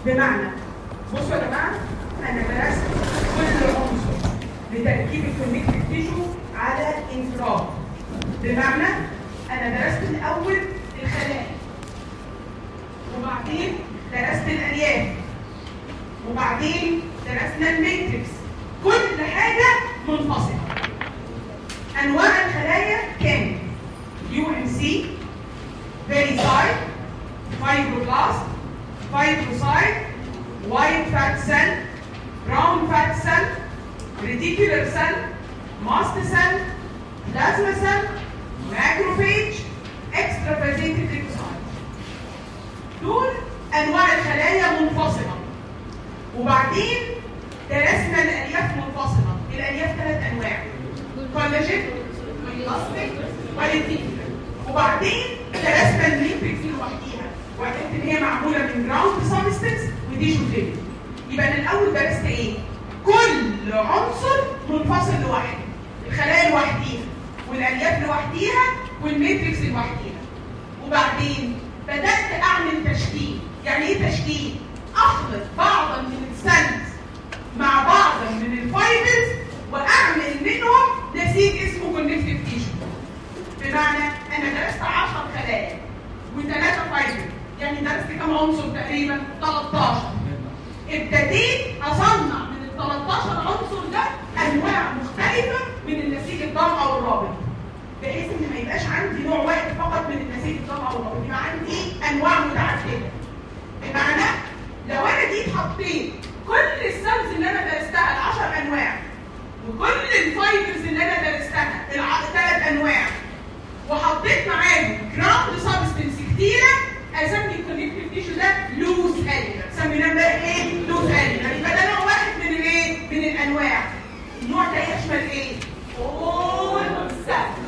بمعنى بصوا يا جماعه انا درست كل عنصر لتركيب الكونكتيف تيشو على انفراد بمعنى انا درست الاول الخلايا وبعدين درست الالياف وبعدين درسنا الماتريكس كل حاجه منفصله انواع الخلايا كانت يو ام سي بيريسايت فايبروبلاست فايبروسايت وايت فات سيل براون فات سيل ريتيكولار سيل ماست سيل بلازما سيل ماكروفيج اكسترا فازيتيف ليكوسايت دول انواع الخلايا منفصله وبعدين درسنا الالياف منفصله الالياف ثلاث انواع كولاجين والاستيك والريتيكولار وبعدين درسنا الميتريكس لوحديها وعرفت ان هي معموله من جراوند سبستنس وديشو فيلم يبقى انا الاول درست ايه كل عنصر منفصل لوحده الخلايا لوحديها والالياف لوحديها والميتريكس لوحديها وبعدين بدات اعمل تشكيل يعني ايه تشكيل اخلط بعضا من السلز مع بعضا من الفايبرز واعمل منهم نسيج اسمه كونكتيف تيشو بمعنى انا درست 10 خلايا وثلاثه فايبر يعني درست كم عنصر تقريبا 13 ابتديت اصنع من ال 13 عنصر ده انواع مختلفه من النسيج الضم او الرابط بحيث ان ما يبقاش عندي نوع واحد فقط من النسيج الضم او الرابط يبقى عندي انواع متعدده بمعنى لو انا جيت حطيت كل السيلز اللي انا درستها ال 10 انواع وكل الفايبرز اللي انا درستها الثلاث انواع وحطيت معاهم جراوند سبستنس كتيره اسمي الكونكتيف تيشو ده لوز اليمنت سميناه بقى ايه لوز اليمنت يبقى ده نوع واحد من الايه من الانواع النوع ده يشمل ايه اول سيل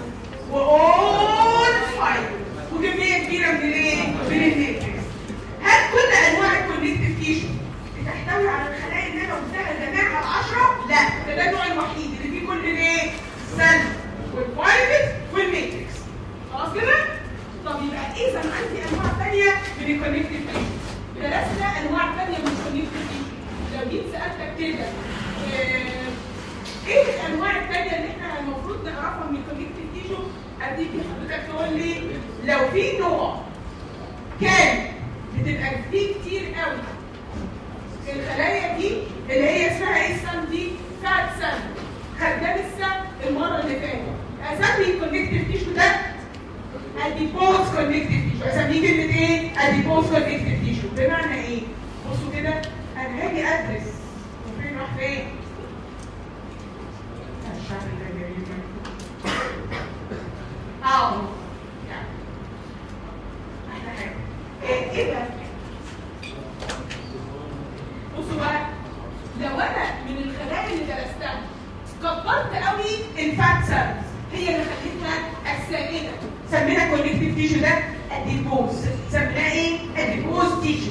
واول فايبر وكميه كبيره من الايه من الماتريكس هل كل انواع الكونكتيف تيشو بتحتوي على الخلايا اللي انا قلتها الجماعه العشره لا ده ده النوع الوحيد اللي فيه كل الايه سيل والفايبر والماتريكس خلاص كده طب يبقى اذا عندي انواع ثانيه من الكونكتيف تيشو درسنا انواع ثانيه من الكونكتيف تيشو لو جيت سالتك كده آه، ايه الانواع الثانيه اللي احنا المفروض نعرفها من الكونكتيف تيشو اديك حضرتك تقول لي لو في نوع كان بتبقى فيه كتير قوي الخلايا دي اللي هي اسمها ايه السم دي فات سم خدام السم المره اللي فاتت اسمي الكونكتيف تيشو ده اديبوز كونكتيف تيشو اسميه كلمه ايه اديبوز كونكتيف تيشو بمعنى ايه بصوا كده انا هاجي ادرس وفين راح فين الشعر ده جميل اه يعني احلى حاجه ايه ايه ده بصوا بقى لو انا من الخلايا اللي درستها كبرت قوي الفات سيلز هي اللي خليتها السائله سمينا كونكتيف تيشو ده اديبوز سميناه ايه اديبوز تيشو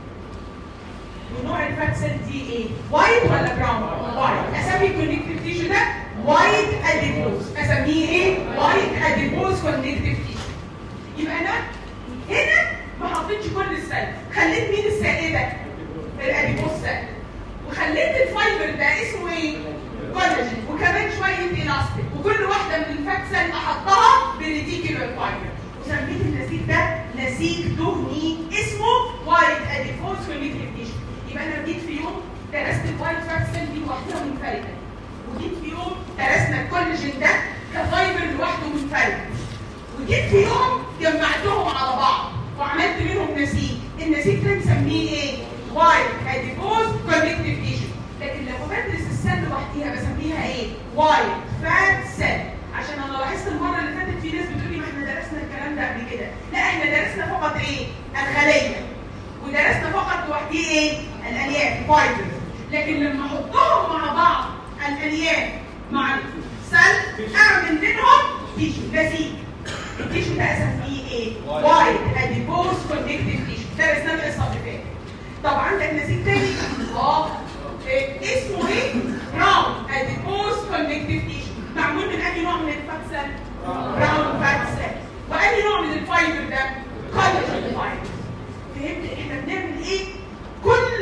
ونوع الفات سيل دي ايه وايت ولا براون وايت اسمي الكونكتيف تيشو ده وايت اديبوز اسميه ايه وايت اديبوز كونكتيف تيشو يبقى انا هنا ما حطيتش كل السيل خليت مين السائله الاديبوز سيل وخليت الفايبر ده اسمه ايه كولاجين وكمان شويه الاستيك وكل واحده من الفات سيل احطها بريتيكولار فايبر وسميت النسيج ده نسيج دهني اسمه وايت اديبوز كونكتيف تيشو يبقى انا جيت في يوم درست الوايت فات سيل دي لوحدها منفرده وجيت في يوم درسنا الكولاجين ده كفايبر لوحده منفرد وجيت في يوم جمعتهم على بعض وعملت منهم نسيج النسيج ده نسميه ايه وايت اديبوز كونكتيف تيشو لكن لما بدرس السيل لوحديها بسميها ايه وايت فات سيل عشان انا لاحظت المره اللي فاتت في ناس بتقول لي ما احنا درسنا الكلام ده قبل كده لا احنا درسنا فقط ايه الخليه ودرسنا فقط لوحديه ايه الالياف فايبر لكن لما احطهم مع بعض الالياف مع السيل اعمل منهم تيشو نسيج التيشو ده اسميه ايه وايت اديبوز كونكتيف تيشو درسناه الحصه اللي فاتت طب عندك نسيج تاني اه إيه اسمه ايه براون اديبوز كونكتيف تيشو معمول من انهي نوع من الفات سيل براون فات سيل وانهي نوع من الفايبر ده كولاجين فايبر فهمت احنا بنعمل ايه كل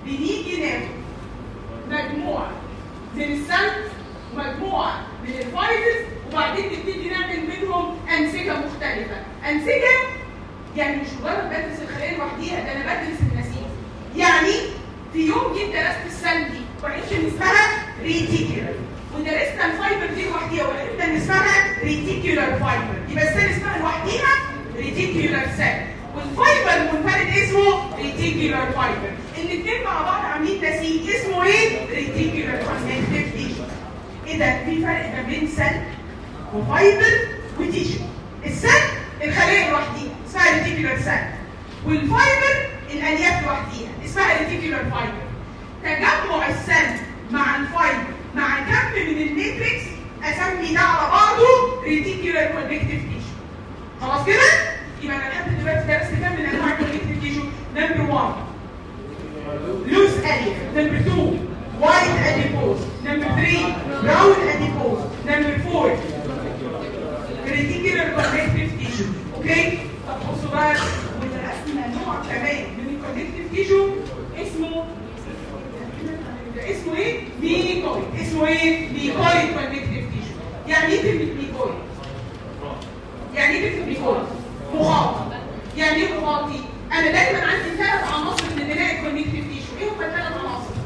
بنيجي ناخد مجموعه من السلز ومجموعه من الفايبرز وبعدين نبتدي نعمل منهم انسجه مختلفه انسجه يعني مش مجرد بدرس الخلايا لوحديها ده انا بدرس النسيج يعني في يوم جيت درست السل دي وعرفت ان اسمها ريتيكولار ودرسنا الفايبر دي لوحديها وعرفت ان اسمها ريتيكولار فايبر يبقى السل اسمها لوحديها ريتيكولار سيل والفايبر المنفرد اسمه ريتيكولار فايبر الاثنين مع بعض عاملين نسيج اسمه ايه؟ ريتيكولار كونكتيف تيشو ايه ده في فرق ما بين سل وفايبر وتيشو السل الخليه لوحديها اسمها ريتيكولار سيل والفايبر الالياف لوحديها اسمها ريتيكولار فايبر تجمع السل مع الفايبر مع كم من الماتريكس اسمي ده على بعضه ريتيكولار كونكتيف تيشو خلاص كده يبقى انا لحد دلوقتي درست كم من انواع الكونكتيف تيشو نمبر 1 لوس اليف نمبر 2 وايت اديبوز نمبر 3 براون اديبوز نمبر 4 ريتيكولار كونكتيف تيشو اوكي طب بصوا بقى ودرسنا نوع كمان من الكونكتيف تيشو اسمه اسمه ايه؟ ميكويد اسمه ايه؟ ميكويد كونكتيف تيشو يعني ايه كلمه ميكويد؟ يعني ايه كلمه ميكويد؟ مخاطي يعني ايه مخاطي؟ انا دايما عندي ثلاث عناصر من بناء الكونكتيف تيشو ايه هم الثلاث عناصر؟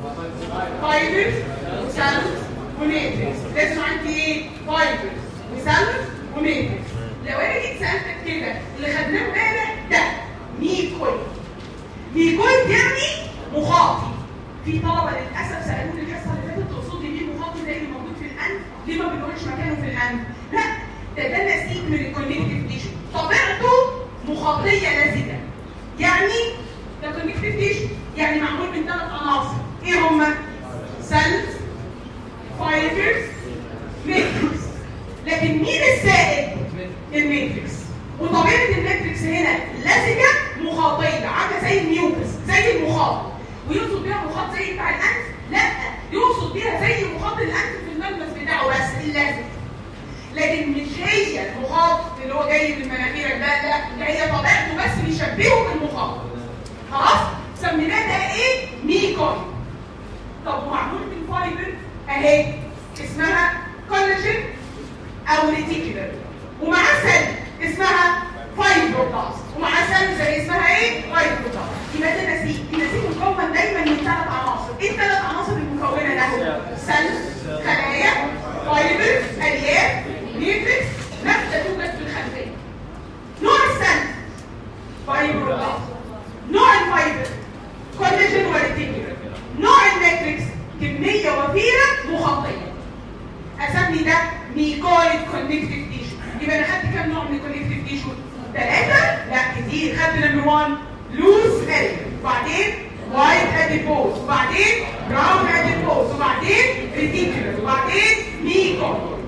فايبرز وسيلز وماتريكس لازم عندي ايه؟ فايبرز وسيلز وماتريكس لو انا جيت سالتك كده اللي خدناه امبارح ده ميكويد ميكويد يعني مخاطي في طلبه للاسف سالوني الحصه اللي فاتت تقصدي ليه مخاطي زي اللي موجود في الانف ليه ما بنقولش مكانه في الانف لا ده ده نسيج من الكونكتيف تيشو طبيعته مخاطيه لزجه يعني ده كونكتيف تيشو يعني معمول من ثلاث عناصر ايه هما سيلز فايبرز ماتريكس لكن مين السائد الماتريكس وطبيعه الماتريكس هنا لزجه مخاطيه عامله زي الميوكس زي المخاط ويقصد بيها مخاط زي بتاع الانف لا يقصد بيها زي مخاط الانف في الملمس بتاعه بس اللازق لكن مش هي المخاط اللي هو جاي من مناخيرك ده لا ده هي طبيعته بس بيشبهه بالمخاط خلاص سميناه ده ايه ميكويد طب ومعمول من فايبر اهي اسمها كولاجين او ريتيكولار ومعاه سيل اسمها فايبروبلاست ومعاه سيل زي اسمها ايه فايبروبلاست يبقى ده نسيج النسيج مكون دايما من ثلاث عناصر ايه الثلاث عناصر المكونه له سيل خلايا فايبر الياف ماتريكس نبته توجد في الخلفيه نوع السيل فايبروبلاست نوع الفايبر كولاجين وريتيكولار نوع الماتريكس كميه وفيره مخاطيه اسمي ده ميكويد كونكتيف تيشو يبقى انا خدت كام نوع من الكونكتيف تيشو ثلاثه لا كتير خدت نمبر 1 لوز اريا وبعدين وايت اديبوز وبعدين براون اديبوز وبعدين ريتيكولار وبعدين ميكويد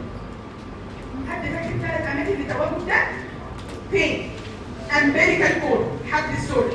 حد فاكر الثلاث اماكن للتواجد ده فين امبيريكال كور حد السوري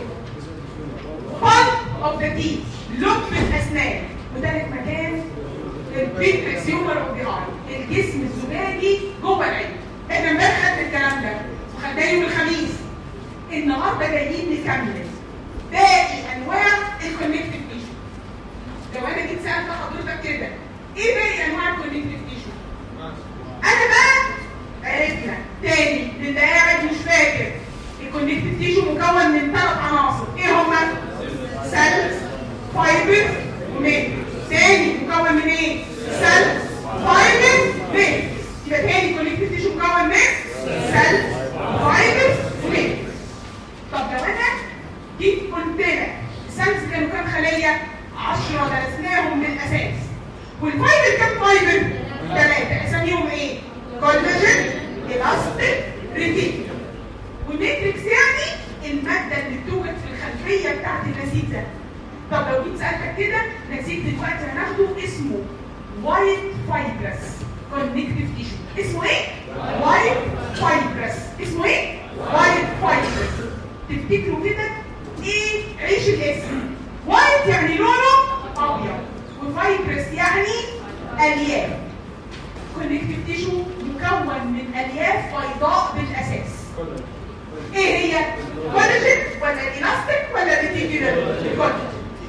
part of the teeth لب الاسنان وثالث مكان البيتريكس هيومر اوف ذا اي الجسم الزجاجي جوه العين احنا امبارح خدنا الكلام ده وخدناه يوم الخميس النهارده جايين نكمل باقي انواع الكونكتيف تيشو لو انا جيت سالت حضرتك كده ايه باقي انواع الكونكتيف تيشو انا بقى عرفنا تاني للي قاعد مش فاكر الكونكتيف تيشو مكون من ثلاث عناصر ايه هما سيلز فايبر وماتريكس تاني مكون من ايه سيلز فايبر ماتريكس يبقى تاني الكونكتيف تيشو مكون من سيلز فايبر وماتريكس طب لو انا جيت قلت لك السيلز كانوا كام خليه 10 درسناهم من الاساس والفايبر كام فايبر ثلاثه اساميهم ايه كولاجين الاستيك ريتيكولار والماتريكس يعني الماده اللي بتوجد في الخلفيه بتاعت النسيج ده طب لو جيت سالتك كده نسيج دلوقتي هناخده اسمه وايت فايبرس كونكتيف تيشو اسمه ايه وايت فايبرس اسمه ايه وايت فايبرس تفتكروا كده ايه عيش الاسم وايت يعني لونه ابيض وفايبرس يعني الياف كونكتيف تيشو مكون من الياف بيضاء بالاساس ايه هي كولاجين ولا الالاستيك ولا ريتيكولار كولاجين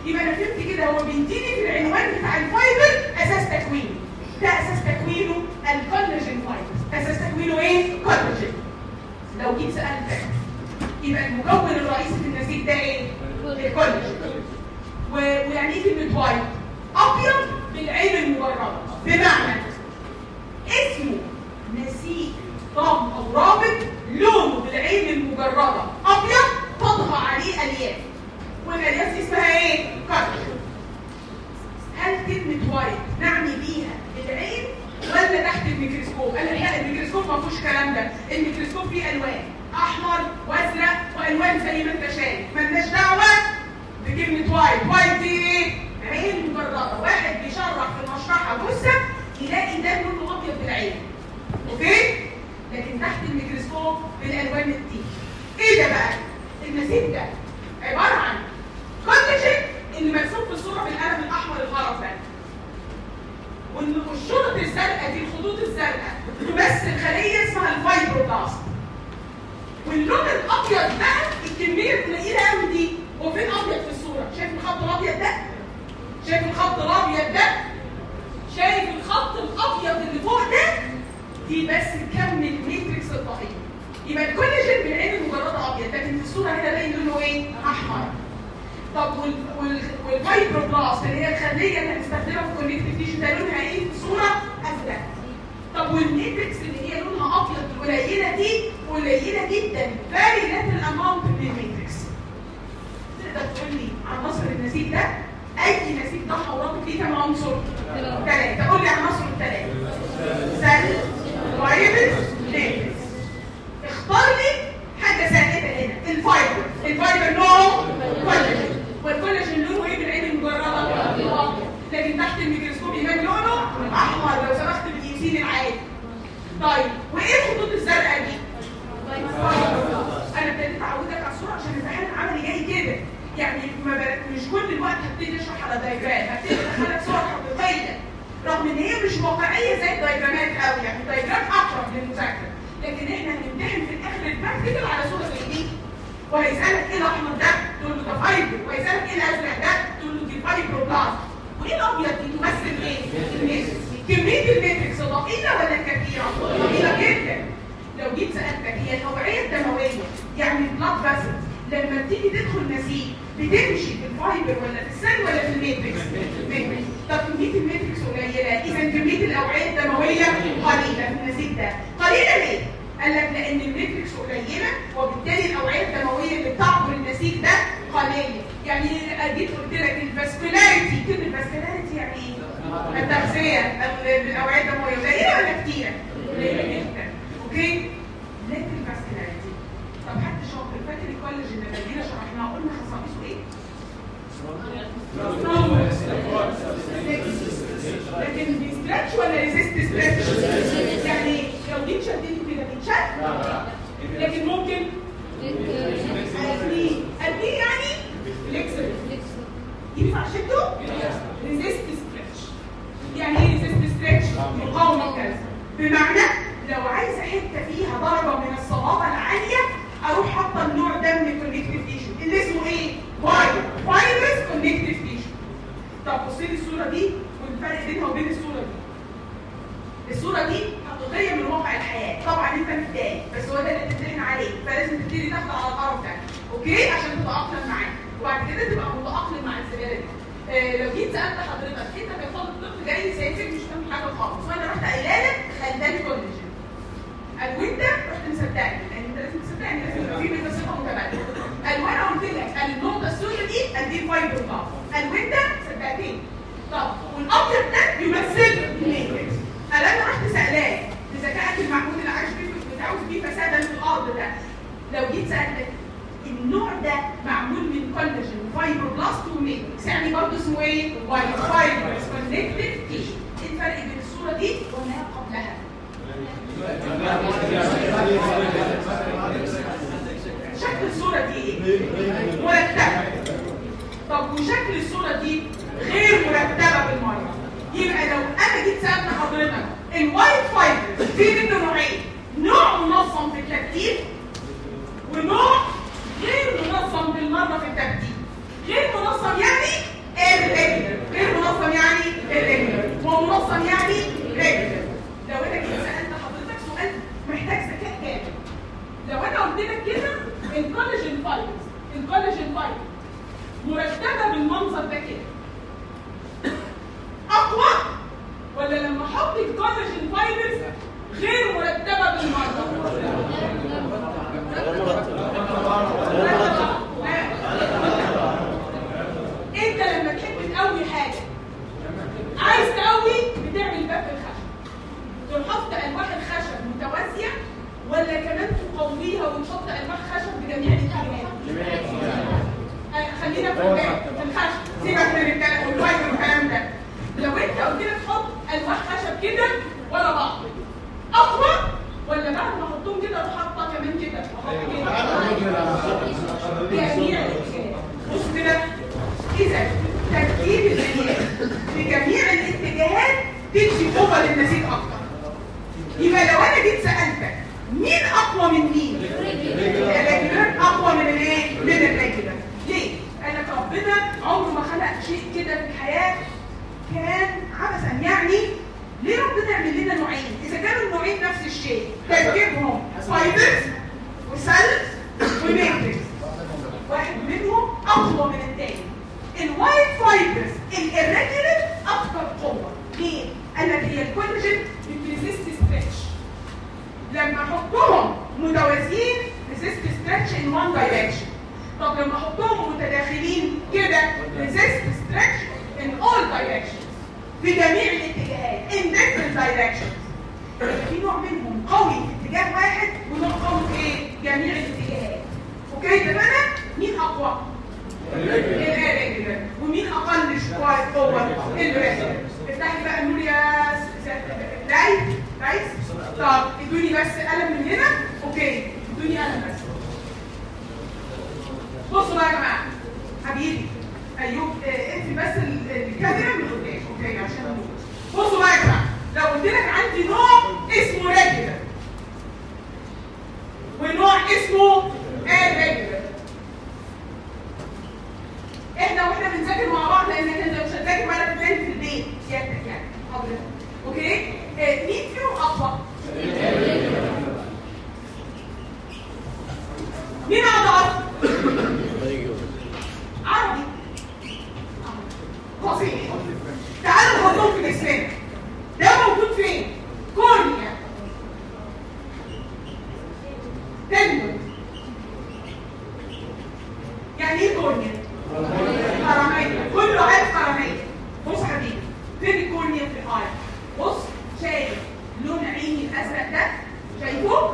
يبقى انا فهمت كده هو بيديني في العنوان بتاع الفايبر اساس تكوينه ده اساس تكوينه الكولاجين فايبر اساس تكوينه ايه كولاجين لو جيت سالتك يبقى المكون الرئيسي في النسيج ده ايه الكولاجين و- ويعني ايه كلمه وايت ابيض بالعين المجرده بمعنى اسمه نسيج ضم او رابط لونه بالعين المجرده ابيض تطغى عليه الياف والالياف دي اسمها ايه كولاجين هل كلمة وايت نعني بيها العين ولا تحت الميكروسكوب؟ قال لي لا الميكروسكوب ما فيهوش الكلام ده، الميكروسكوب فيه ألوان أحمر وأزرق وألوان زي ما أنت شايف، مالناش دعوة بكلمة وايت، وايت دي إيه؟ عين مجردة، واحد بيشرح في المشرحة جثة يلاقي ده لونه أبيض بالعين. أوكي؟ لكن تحت الميكروسكوب بالألوان دي. إيه ده بقى؟ النسيج ده عبارة عن كولاجين اللي مرسوم في الصوره بالقلم الاحمر الغرض ده وال- والشرط الزرقاء دي الخطوط الزرقاء تمثل خليه اسمها الفايبروبلاست واللون الابيض بقى الكميه القليله قوي دي هو فين ابيض في الصوره شايف الخط الابيض ده شايف الخط الابيض ده شايف الخط الابيض اللي فوق ده دي بس كم الميتريكس الضئيل يبقى الكولاجين بالعين المجرده ابيض لكن في الصوره هنا باين لونه ايه احمر طب وال- وال- والفايبروبلاست اللي هي الخليه اللي هنستخدمها في كونكتيف تيشو ده لونها ايه في الصوره ازرق طب والميتريكس اللي هي لونها ابيض القليله دي قليله جدا فيري ليتل اماونت من الميتريكس تقدر تقول لي عناصر النسيج ده اي نسيج ده حوراته فيه كام عنصر؟ ثلاثه قول لي عناصر الثلاثه سهل وايبل ميتريكس اختار لي حاجه سائده هنا الفايبر الفايبر نوع كولاجين والكولاجين لونه ايه بالعين المجرده ابيض لكن تحت الميكروسكوب يبان لونه احمر لو سمحت بالانسين العادي طيب وايه الخطوط الزرقاء دي انا ابتديت اعودك على الصوره عشان الامتحان العملي جاي كده يعني ما بل- مش كل الوقت هبتدي اشرح على دايجرام هبتدي ادخلك صور حقيقيه رغم ان هي مش واقعيه زي الدايجرامات قوي يعني الدايجرام اقرب للمذاكره لكن احنا هنمتحن في الاخر البراكتيكال على صوره زي دي وهيسالك ايه الاحمر ده تقول له ده فايبر وهيسالك ايه الازرق ده تقول له دي فايبروبلاست وايه الابيض دي تمثل ايه؟ الميتريكس كميه الميتريكس ضئيله ولا كثيره؟ ضئيله جدا لو جيت سالتك هي الاوعيه الدمويه يعني البلاد فاسلز لما بتيجي تدخل نسيج بتمشي في الفايبر ولا في السيل ولا في الميتريكس؟ ميتريكس طب كميه الميتريكس قليله اذا كميه الاوعيه الدمويه قليله في النسيج ده قليله ليه؟ قال لك لان الميتريكس قليله وبالتالي الاوعيه الدمويه اللي بتعبر النسيج ده قليله يعني جيت قلت لك الفاسكولاريتي كلمه فاسكولاريتي يعني ايه؟ التغذيه ال- الاوعيه الدمويه قليله ولا كتيره؟ قليله جدا اوكي؟ لكن الفاسكولاريتي طب حد شاطر فاكر الكولاجين لما جينا شرحناه قلنا خصائصه ايه؟ لكن بيسترتش ولا ريزيست ستريتش؟ يعني لو جيت شديته كده بيتشد لكن ممكن قديه قديه يعني فليكسبل ينفع شده؟ ريزيست ستريتش يعني ايه ريزيست ستريتش؟ مقاومه كذا بمعنى لو عايزه حته فيها درجه من الصلابه العاليه اروح حاطه النوع ده من الكونكتيف تيشو اللي اسمه ايه؟ واي فايبرس كونكتيف تيشو طب بصي لي الصوره دي والفرق بينها وبين الصوره دي الصوره دي حقيقيه من واقع الحياه طبعا انت متضايق بس هو ده اللي بتمتحن عليه فلازم تبتدي تاخد على القرف ده اوكي عشان تتاقلم معاه وبعد كده تبقى متاقلم مع الزباله دي آه لو جيت سالت حضرتك انت كطالب طب جاي سايسك مش فاهم حاجه خالص وانا رحت قايله لك خلاني كولاجين قال وانت رحت مصدقني لان انت لازم تصدقني لازم يبقى في بيتا ثقه متبادله قال وانا قلت لك قال النقطه السوداء دي قد ايه فايبر باف قال وانت صدقتني طب والابيض ده يمثل الميتريكس قال انا رحت سالاه بذكائك المعمول اللي عايش بيه بتعوز بيه فسادا في الارض ده لو جيت سالتك النوع ده معمول من كولاجين فايبروبلاست وميتريكس يعني برضه اسمه ايه؟ وايت فايبرز كونكتيف تيشو ايه الفرق بين الصوره دي وما قبلها؟ شكل الصورة دي ايه؟ مرتبة طب وشكل الصورة دي غير مرتبة بالمرة يبقى لو انا جيت سألت حضرتك الوايت فايبرز في منه نوعين نوع منظم في الترتيب ونوع غير منظم بالمرة في الترتيب غير منظم يعني تركيب الالياف في جميع الاتجاهات تدي قوه للنسيج اكتر يبقى لو انا جيت سالتك مين اقوى من مين؟ الريجولار اقوى من الايه؟ من الريجولار ليه؟ قال لك ربنا عمره ما خلق شيء كده في الحياه كان عبثا يعني ليه ربنا يعمل لنا نوعين؟ اذا كانوا النوعين نفس الشيء تركيبهم فايبرز وسيلز وماتريكس واحد منهم اقوى من الثاني الوايت فايبرز الirregular اكثر قوه ليه؟ قال لك هي الكولاجين بتريزيست ستريتش لما احطهم متوازيين ريزيست ستريتش ان وان دايركشن طب لما احطهم متداخلين كده ريزيست ستريتش ان اول دايركشن في جميع الاتجاهات in different directions يبقى في نوع منهم قوي في اتجاه واحد ونوع قوي في ايه؟ جميع الاتجاهات اوكي اتفقنا؟ مين اقوى؟ الريجولر ومين اقل شويه قوه؟ الريجولر افتحي بقى النور يا لايف كويس؟ طب ادوني بس قلم من هنا اوكي ادوني قلم بس بصوا بقى يا جماعه حبيبي ايوب آه، انت بس ال- الكاميرا من قدام اوكي عشان أقول. بصوا بقى يا جماعه لو قلت لك عندي نوع اسمه ريجولر ونوع اسمه irregular احنا واحنا بنذاكر مع بعض لانك انت مش هتذاكر ولا بتذاكر في البيت سيادتك يعني حضرتك اوكي آه، مين فيهم اقوى؟ مين اضعف؟ عربي فصيح تعالوا نحطهم في جسمنا ده موجود فين؟ كورنيا تندون يعني ايه كورنيا؟ قرنية كله عارف قرنية بص يا حبيبي فين الكورنيا في الاي بص شايف لون عيني الازرق ده شايفه؟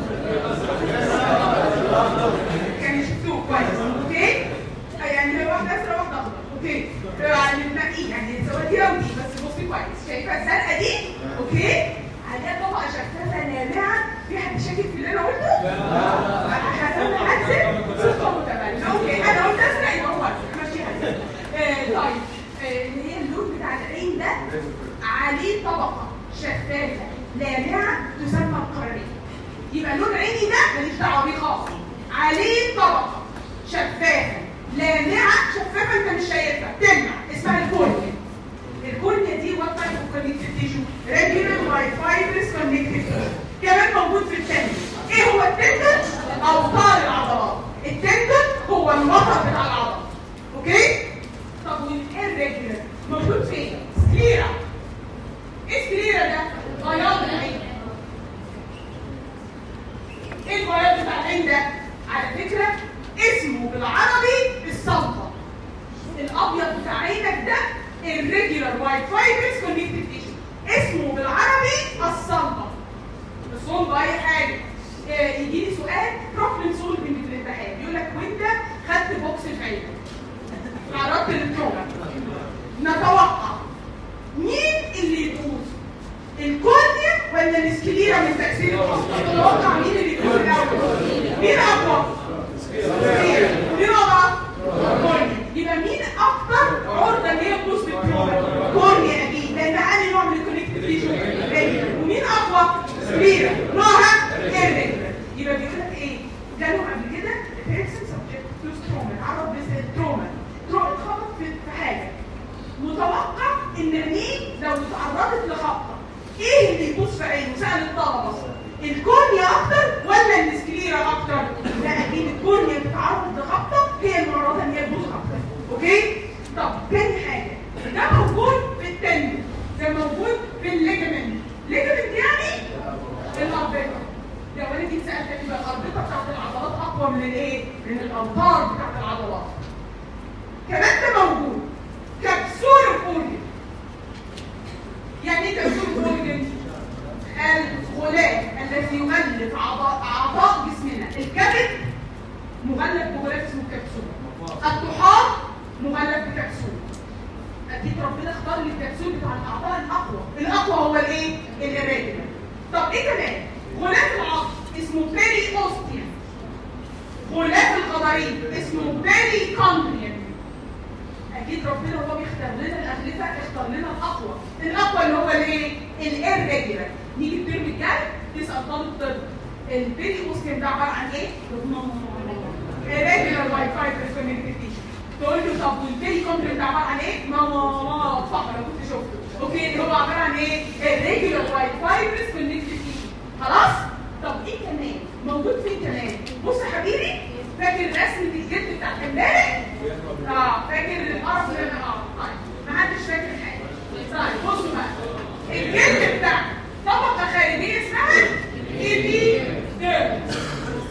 كان شفتوه كويس اوكي؟ يعني هو واحدة ازرق واحدة اخضر اوكي؟ يعني نقي يعني سوادية ودي بس بصي كويس شايفة الزرقاء دي اوكي؟ عليها طبقة شفافة ناعمة في حد شاكك في اللي انا قلته؟ لا حسن حسن صفة متبادلة اوكي انا قلت ازرق يبقى هو أزرق. ماشي حسن آه، طيب آه، اللي هي اللون بتاع العين ده عليه طبقة شفافة لامعة تسمى القرنية يبقى لون عيني ده ماليش دعوة بيه خالص عليه طبقة شفافة لامعة شفافة انت مش شايفها تلمع اسمها الكورنيا الكورنيا دي وات تايب اوف كونكتيف تيشو ريجولار باي فايبرز كونكتيف تيشو كمان موجود في التندن ايه هو التندن اوتار العضلات التندن هو الوتر بتاع العضله اوكي طب والريجولار موجود فين سكليرا ايه سكليرا ده بياض العين ايه البياض بتاع العين ده على فكره اسمه بالعربي الصلبه الابيض بتاع عينك ده الريجولار وايت فايبرز كونكتيف تيشو اسمه بالعربي الصلبه الصلبه اي حاجه آه، يجي لي سؤال بروبلم سولفنج في الامتحان يقول لك وانت خدت بوكس في عينك تعرضت للتروما نتوقع مين اللي يفوز الكورنيا ولا السكليرا من تاثير الحصى تتوقع مين اللي يفوز الاول مين اقوى مين اضعف كورنيا يبقى مين اكتر عرضه ان هي تفوز بالتروما كورنيا اكيد لان عندي نوع من الكونكتيف تيشو ومين اقوى سكليرا نوعها ايرلينجر يبقى بيقول لك ايه جالهم قبل كده بيرسون سبجكت تو ستروما اتعرض للتروما تروما اتخبط في في حاجه متوقع ان عينيه لو اتعرضت لخبطه ايه اللي يبص في عينه سال الطلبه الكورنيا اكتر ولا السكليرا اكتر لا اكيد الكورنيا بتتعرض لخبطه هي المعرضه ان هي تبص اكتر اوكي طب تاني حاجه ده موجود في التندن ده موجود في الليجمنت ليجمنت يعني الاربطه لو انا جيت سالتك يبقى الاربطه بتاعت العضلات اقوى من الايه من الاوتار بتاعت العضلات كمان ده موجود كبسول فولي يعني ايه كبسول فولي الغلاف الذي يغلف أعضاء- اعضاء جسمنا الكبد مغلف بغلاف اسمه كبسول الطحال مغلف بكبسول اكيد ربنا اختار لي الكبسول بتاع الاعضاء الاقوى الاقوى هو الايه الاريجولار طب ايه كمان غلاف العظم اسمه بيري اوستيوم غلاف الغضاريف اسمه بيري كوندريان اكيد ربنا وهو بيختار لنا الاغلفه اختار لنا الاقوى الاقوى اللي هو الايه الريجولار نيجي الترم الجاي تسال طالب طب البيري اوسكن ده عباره عن ايه الريجولار واي فايبرز كوميونيكيشن تقول له طب والبيري كومبلكس ده عباره عن ايه ماما ماما اتفضل لو كنت شفته اوكي اللي هو عباره عن ايه الريجولار واي فايبرز كوميونيكيشن خلاص طب ايه كمان موجود فين كمان بص يا حبيبي فاكر رسمه الجلد بتاعت امبارح اه فاكر القرف اللي انا اه طيب ما حدش فاكر حاجه طيب بصوا بقى الجلد بتاعنا طبقه خارجيه اسمها ايبيديرمس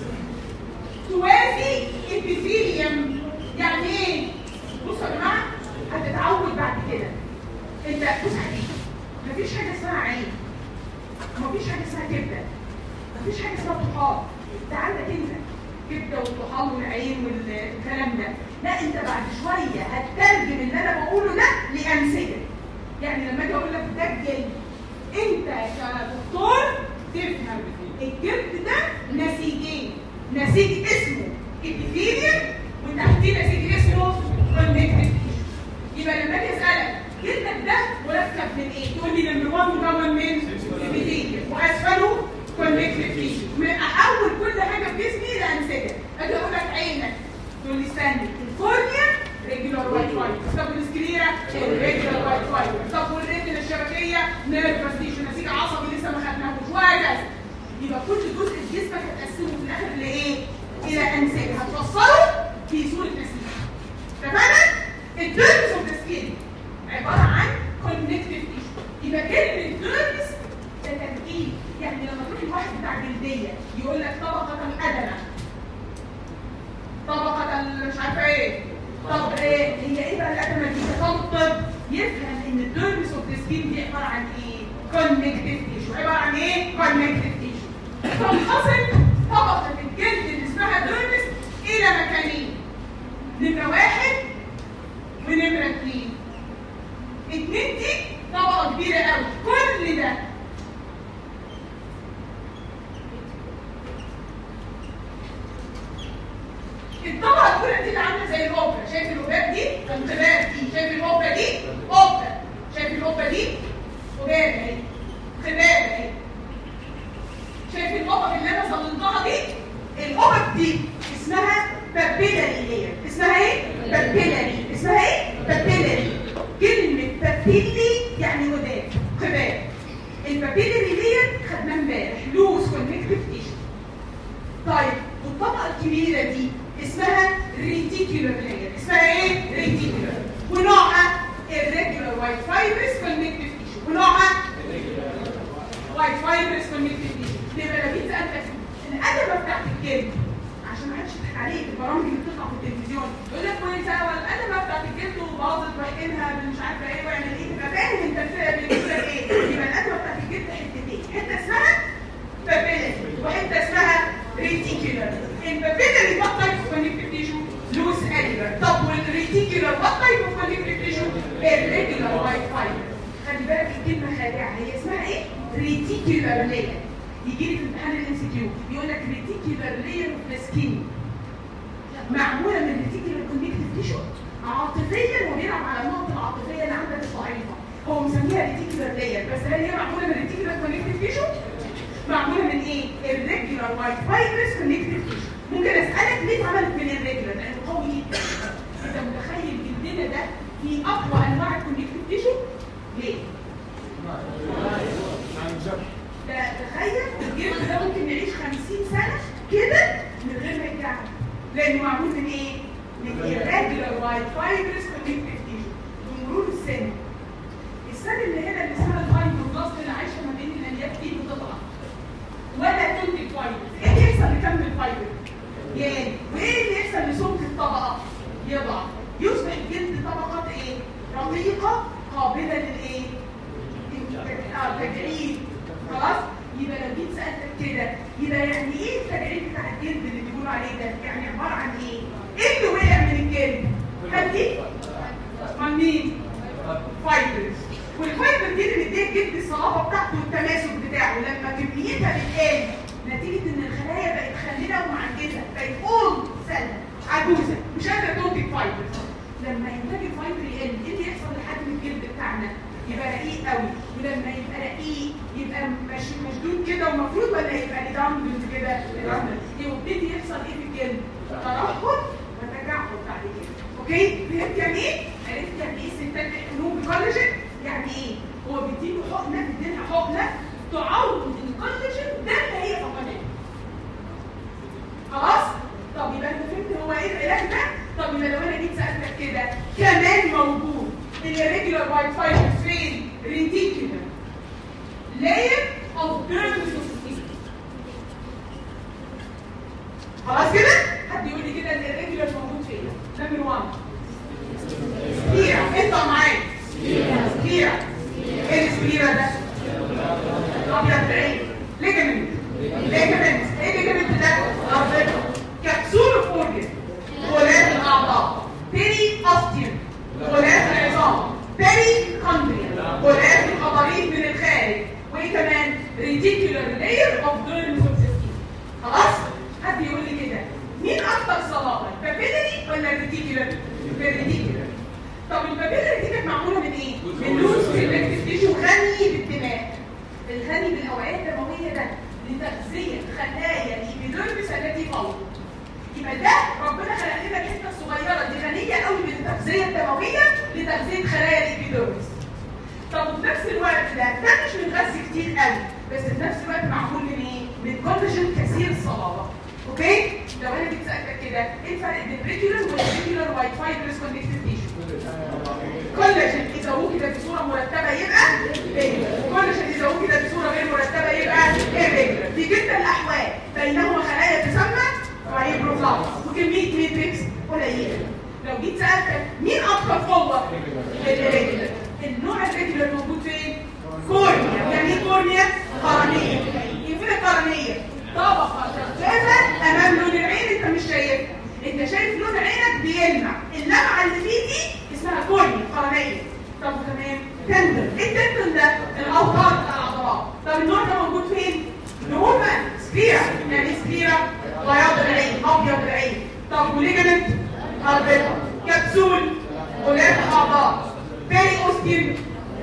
توازي ابيثيليوم يعني ايه بصوا يا جماعه هتتعود بعد كده انت بص عليك مفيش حاجه اسمها عين مفيش حاجه اسمها كبده مفيش حاجه اسمها طحال ده عندك انت كبده والطحال والعين والكلام ده لا انت بعد شويه هتترجم اللي انا بقوله ده لامثله يعني لما اجي اقول لك ده الجلد انت كدكتور تفهم الجلد ده نسيجين نسيج اسمه ابيثيليوم وتحتيه نسيج اسمه كونكتيف يبقى لما اجي اسالك جلدك ده مركب من ايه؟ تقول لي نمبر 1 مكون من ابيثيليوم واسفله كونكتيف تيشو احول كل حاجه في جسمي لانسجه اجي اقول لك عينك تقول لي استني الكورنيا ريجولار وايت فايبر طب السكليرا ريجولار وايت فايبر طب والريتنا الشبكيه نيرفس تيشو نسيج عصبي لسه ما خدناهوش وهكذا يبقى كل جزء في جسمك هتقسمه في الاخر لايه؟ الى انسجه هتوصله في صوره نسيج تمام؟ الديرمس اوف ذا سكين عباره عن كونكتيف تيشو يبقى كلمه ديرمس ده تركيب يعني لما تروح الواحد بتاع جلديه يقول لك طبقه الادمه طبقه مش عارفه ايه طب ايه هي ايه بقى الادمه دي كطالب طب يفهم ان الديرمس اوف ذا سكين دي عباره عن ايه كونكتيف تيشو عباره عن ايه كونكتيف تيشو تنقسم طبقه الجلد اللي اسمها ديرمس الى مكانين نمره واحد ونمره اثنين اتنين دي طبقه كبيره قوي كل ده الطبقه الاولى دي اللي عامله زي الاوبرا شايف الاوبرا دي انقلاب دي شايف الاوبرا دي اوبرا شايف الاوبرا دي قباب اهي خباب اهي شايف القبب اللي انا ظللتها دي القبب دي اسمها بابيلاري لير اسمها ايه بابيلاري اسمها ايه بابيلاري كلمه بابيلي يعني ودان خباب البابيلاري لير خدناها امبارح لوز كونكتيف تيشو طيب والطبقه الكبيره دي اسمها ريتيكولار لاير اسمها ايه ريتيكولار ونوعها الريجولار وايت فايبرس كونكتيف تيشو ونوعها وايت فايبرس كونكتيف تيشو يبقى لو جيت سالتك الادبه بتاعت الجلد عشان ما حدش يضحك عليك البرامج اللي بتطلع في التلفزيون يقول لك كويس هو الادبه بتاعت الجلد وباظت واحقنها مش عارفه ايه واعمل ايه تبقى فاهم انت بتقول لك ايه يبقى الادبه بتاعت الجلد حتتين حته اسمها بابيلاري وحته اسمها ريتيكولار البابيلاري وات تايب اوف كونكتيف تيشو لوز ادبر طب والريتيكولار وات تايب اوف كونكتيف تيشو الريجولار وايت فايبر خلي بالك الكلمه خادعه هي اسمها ايه ريتيكولار لاير يجي لي في امتحان الام سي كيو يقول لك ريتيكولار لاير اوف سكين معموله من ريتيكولار كونكتيف تيشو عاطفيا وبيلعب على النقطه العاطفيه اللي عندك الضعيفه هو مسميها ريتيكولار لاير بس هل هي معموله من ريتيكولار كونكتيف تيشو معموله من ايه الريجولار وايت فايبرس كونكتيف تيشو ممكن اسالك ليه اتعملت من الريجولار لانه قوي جدا انت متخيل جلدنا ده في اقوى انواع الكونكتيف تيشو ليه ده تخيل الجلد ده ممكن يعيش 50 سنه كده من غير ما يتجعد لانه معمول من ايه؟ من irregular وايت فايبرس كونكتيف تيشو بمرور السن السن اللي هنا اللي اسمها الفايبروبلاست اللي عايشه ما بين الالياف دي بتضعف ولا تنتج فايبرز ايه اللي يحصل لكم الفايبر؟ يعني وايه اللي يحصل لسمك الطبقه؟ يضعف يصبح الجلد طبقات ايه؟ رقيقه قابله للايه؟ التجعيد خلاص يبقى لو جيت سالتك كده يبقى يعني ايه التجعيد بتاع الجلد اللي بيقولوا عليه ده يعني عباره عن ايه ايه اللي وقع من الجلد حدي من مين فايبرز والفايبر دي اللي بتديك الجلد الصلابه بتاعته والتماسك بتاعه لما كميتها بتقل نتيجه ان الخلايا بقت خلينه ومعجزه بقت اول سنه عجوزه مش قادره تنتج فايبرز لما انتاج الفايبر يقل ايه اللي يحصل لحجم الجلد بتاعنا يبقى رقيق قوي ولما يبقى رقيق يبقى مش مشدود كده ومفروض ولا يبقى ريداندنت كده ريداندنت يبتدي يحصل ايه في الجلد ترهل وتجعد بعد كده اوكي فهمت يعني ايه عرفت يعني ايه سنتات نوم كولاجين يعني ايه هو بيديله حقنه بيديلها حقنه تعوض الكولاجين ده اللي هي فقدانه خلاص طب يبقى انت فهمت هو ايه العلاج ده طب يبقى لو انا جيت سالتك كده كمان موجود الريجولار وايت فايبر فين ريتيكولار لاير اوف ديرمس خلاص كده حد يقول لي كده ان الريجولار موجود فين نمبر 1 سبيرا انت معايا سبيرا ايه السبيرا ده ابيض بعين ليجمنت ليجمنت ايه ليجمنت ده ابيض كبسول فورجن غلاف الاعضاء بيري اوستيوم غلاف العظام بيري كوندريا غلاف القضاريف من الخارج وايه كمان ريتيكولار لاير اوف ديرمس خلاص حد يقول لي كده مين اكتر صلابه البابيلري ولا الريتيكولار الريتيكولار طب البابيلري دي كانت معموله من ايه من لوز كونكتيف تيشو غني بالدماء الغني بالاوعيه الدمويه ده لتغذيه خلايا الابيديرمس التي فوق يبقى ده ربنا خلق لنا الحته الصغيره دي غنيه قوي بالتغذيه الدمويه لتغذيه خلايا الابيديرمس طب وفي نفس الوقت ده ده مش متغذي كتير قوي بس في نفس الوقت معمول من ايه؟ من كولاجين كثير الصلابه اوكي؟ لو انا جيت سالتك كده ايه الفرق بين ريجولار والريجولار وايت فايبرز كونكتيف تيشو؟ كولاجين اذا هو كده في صوره مرتبه يبقى ريجولار كولاجين اذا هو كده في صوره غير مرتبه يبقى ريجولار في كلتا الاحوال بينهما خلايا تسمى فايبروبلاست وكميه ميتريكس قليله لو جيت سالتك مين اكتر قوه؟ الريجولار النوع الريجولار موجود فين؟ كورنيا يعني ايه كورنيا؟ قرنيه فين القرنيه؟ طبقه شفافه امام لون العين انت مش شايفها انت شايف لون عينك بيلمع اللمعه اللي فيه دي اسمها كورنيا قرنيه طب كمان تندن ايه التندن ده؟ الاوتار بتاع العضلات طب النوع ده موجود فين؟ نوما سكيرا يعني سكيرا بياض العين ابيض العين طب وليجمنت اربطه كبسول غلاف الاعضاء بيري اوستين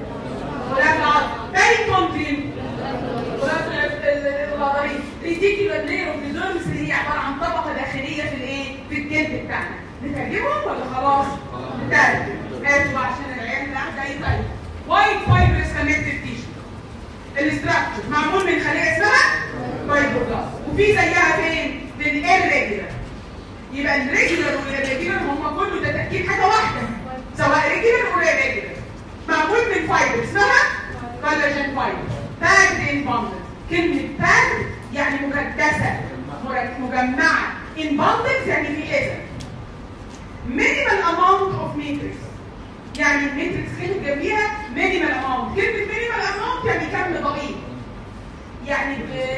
غلاف العظم بيري كونتين غلاف الغضاريف ريتيكولار لاير اوف ديرمس اللي هي عباره عن طبقه داخليه في الايه؟ في الجلد بتاعنا نترجمهم ولا خلاص؟ نترجم هاتوا عشان العيال اللي قاعده يطيب وايت فايبرس كونكتيف تيشو الاستراكشر معمول من خليه اسمها فايبروبلاست وفي زيها فين؟ في الريجولار يبقى الريجولار والريجولار هم كله ده تركيب حاجه واحده سواء ريجولار او ريجولار معمول من فايبر اسمها كولاجين فايبر باكد ان بوندل كلمه باكد يعني مكدسه مجمعه ان بوندلز يعني في حزم مينيمال اماونت اوف ماتريكس يعني الماتريكس كلمه جنبيها مينيمال اماونت كلمه مينيمال اماونت يعني كم ضئيل يعني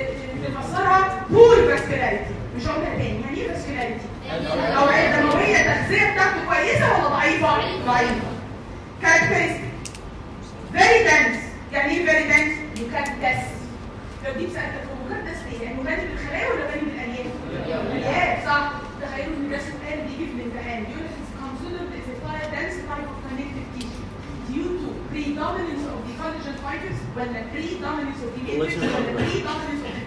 بنفسرها بور فاسكولاريتي مش هقولها تاني يعني ايه فاسكولاريتي؟ الاوعيه الدمويه التغذيه بتاعته كويسه ولا ضعيفه؟ ضعيفه كاركترستيك فيري دنس يعني ايه فيري دنس؟ مكدس لو جيت سالتك هو مكدس ليه؟ يعني غني بالخلايا ولا غني بالالياف؟ الالياف صح تخيلوا ان ده سؤال بيجي في الامتحان بيقول لك it's considered as a fire dense type of connective tissue due to predominance of the collagen fibers ولا predominance of the matrix ولا predominance of the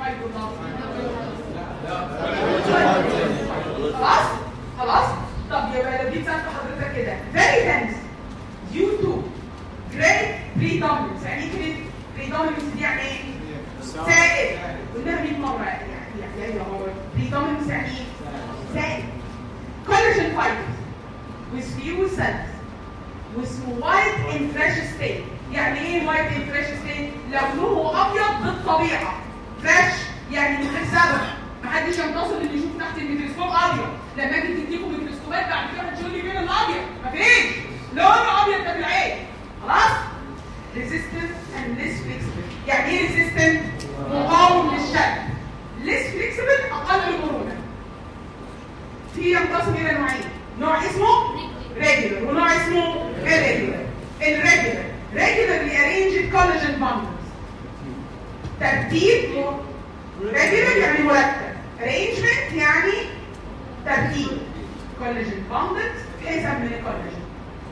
fibroblasts خلاص خلاص طب يبقى لو جيت سالت حضرتك كده very dense due to great predominance يعني ايه predominance دي يعني ايه؟ سائل قلناها 100 مره يعني يعني يعني هو predominance يعني ايه؟ سائل collagen fibers with few cells with white in fresh state يعني ايه white in fresh state؟ لونه ابيض بالطبيعه fresh يعني من غير سبب محدش ينتصر اللي يشوف تحت الميكروسكوب ابيض لما اجي تديكم ميكروسكوبات بعد كده هتقول لي فين الابيض مفيش لونه ابيض ده في العين خلاص resistant and less flexible يعني ايه resistant مقاوم للشد less flexible اقل مرونه في ينقسم الى نوعين نوع اسمه regular ونوع اسمه irregular الريجولار regularly arranged collagen bundles ترتيب regular يعني مرتب arrangement يعني ترتيب collagen bundles حزم من الكولاجين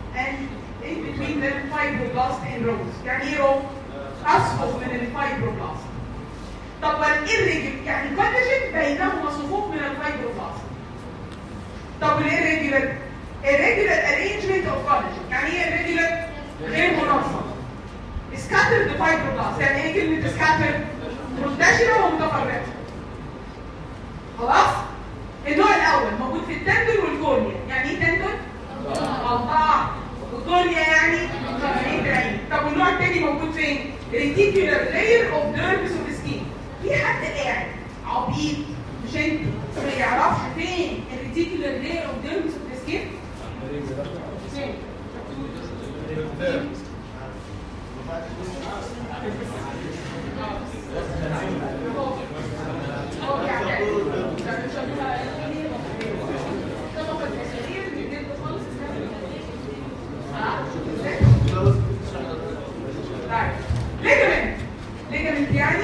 and in between them fibroblast and rows يعني ايه رو؟ اصفف من الفايبروبلاست طب والإيريجل يعني الكولاجين بينهما صفوف من الفايبروبلاست طب والإيريجولار irregular arrangement of collagen يعني ايه irregular غير منظم scattered fibroblast يعني ايه كلمة scattered منتشرة ومتفرقة خلاص النوع الأول موجود في التندر والكورنيا يعني ايه تندر؟ قطاع والكورنيا يعني قرنية العين طب والنوع الثاني موجود فين؟ reticular layer of dermis of the skin في حد قاعد عبيط مش انت ما يعرفش فين الريتيكولار layer of dermis of the skin؟ فين؟ هو يعني طبقة الأساسية اللي بجد خالص اسمها طيب ليجمنت ليجمنت يعني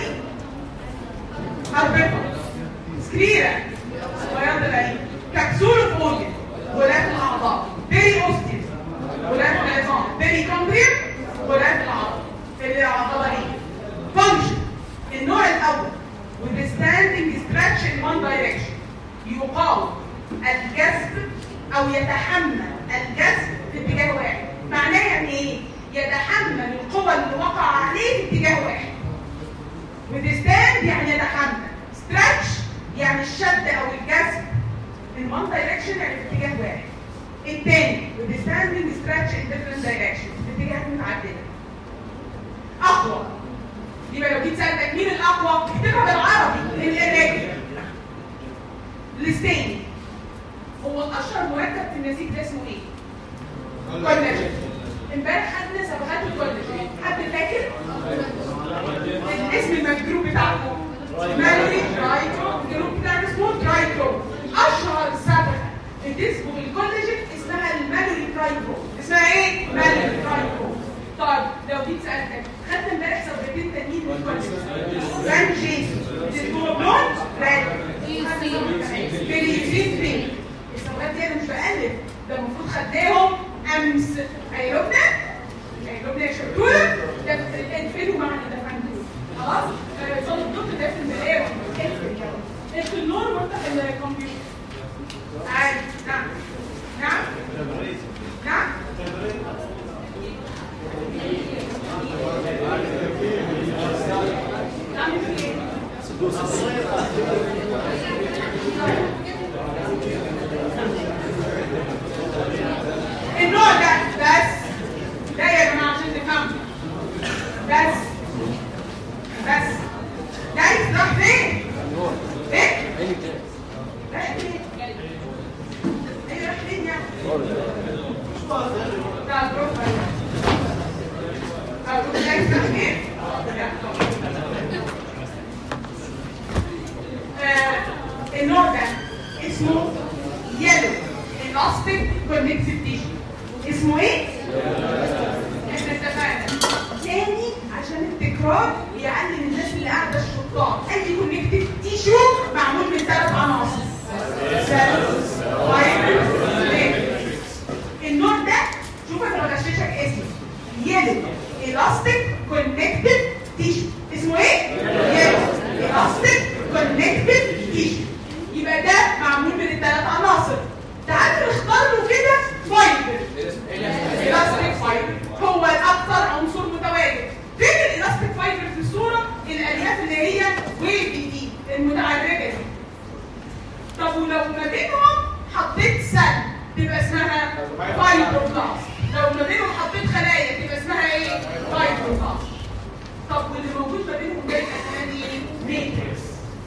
حربته سكريرة بياض العين كبسولة فوليا غلاف الأعضاء بيري أوستيز غلاف العظام بيري كومبريم غلاف العضل العضلين فانكشن النوع الأول withstanding stretch in one direction يقاوم الجذب أو يتحمل الجذب في اتجاه واحد معناه يعني ايه؟ يتحمل القوى اللي وقع عليه في اتجاه واحد withstand يعني يتحمل stretch يعني الشد أو الجذب in one direction يعني في اتجاه واحد الثاني withstanding stretch in different directions في اتجاهات متعددة أقوى يبقى لو جيت سألتك مين الأقوى اكتبها بالعربي الإريجولار الستيني هو أشهر مركب في النسيج ده اسمه إيه؟ كولاجين امبارح خدنا صبغات الكولاجين حد فاكر؟ الاسم المجروب بتاعته مالوري ترايترو الجروب بتاعنا اسمه ترايترو أشهر صبغة بتصبغ الكولاجين اسمها المالوري ترايترو اسمها إيه؟ مالوري ترايترو طيب لو جيت سألتك خدنا امبارح صبغتين تانيين من الكولاجين ران جيسون الجلوبلون ران بليزين بينك الصبغات دي انا مش بقلب ده المفروض خدناهم امس هيلوبنا هيلوبنا يا شطوره ده الفيلم معنا ده فهمتوا خلاص صوت الدكتور ده في المرايه اقفل النور وافتح الكمبيوتر عادي نعم نعم نعم نعم في ايه النوع ده بس ده يا جماعه عشان تفهموا بس بس ده راح فين؟ ايه؟ راح فين؟ ايه راح فين يعني؟ ده الجروب ده الجروب ده راح فين؟ آه، النوع ده اسمه يلو الاستيك كونكتيف تيشو اسمه ايه؟ احنا اتفقنا تاني عشان التكرار يعلم الناس اللي قاعده الشطار اي كونكتيف تيشو معمول من ثلاث عناصر سيلز فايبرز النوع ده شوف انا بغششك اسمه يلو الاستيك كونكتيف تيشو اسمه ايه؟ يلو الاستيك كونكتيف تيشو يبقى ده معمول من الثلاث عناصر تعالوا نختار له كده فايبر الاستيك فايبر هو الاكثر عنصر متواجد فين الالاستيك فايبر في الصوره الالياف اللي هي ويفي دي المتعرجه دي طب ولو ما بينهم حطيت سل تبقى اسمها فايبروبلاست لو ما بينهم حطيت خلايا تبقى اسمها ايه فايبروبلاست طب واللي موجود ما بينهم ده يبقى اسمها ايه ماتريكس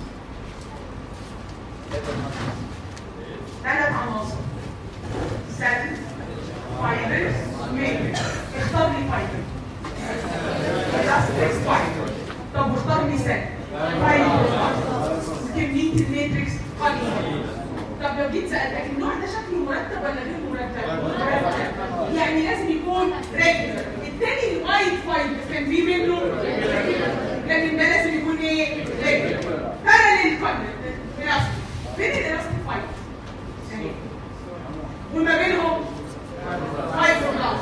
ثلاث عناصر سل فايبرز ماتريكس اختار لي فايبر الاستيك فايبر طب واختار لي سل فايبروبلاست كميه الماتريكس قليله طب لو جيت سالتك النوع ده شكله مرتب ولا غير مرتب؟ مرتب يعني لازم يكون ريجولر التاني الوايت فايبر كان في منه لكن ده لازم يكون ايه؟ ريجولر باراليل فايبر الاستيك فين الالاستيك فايبر؟ وما بينهم فايبروبلاست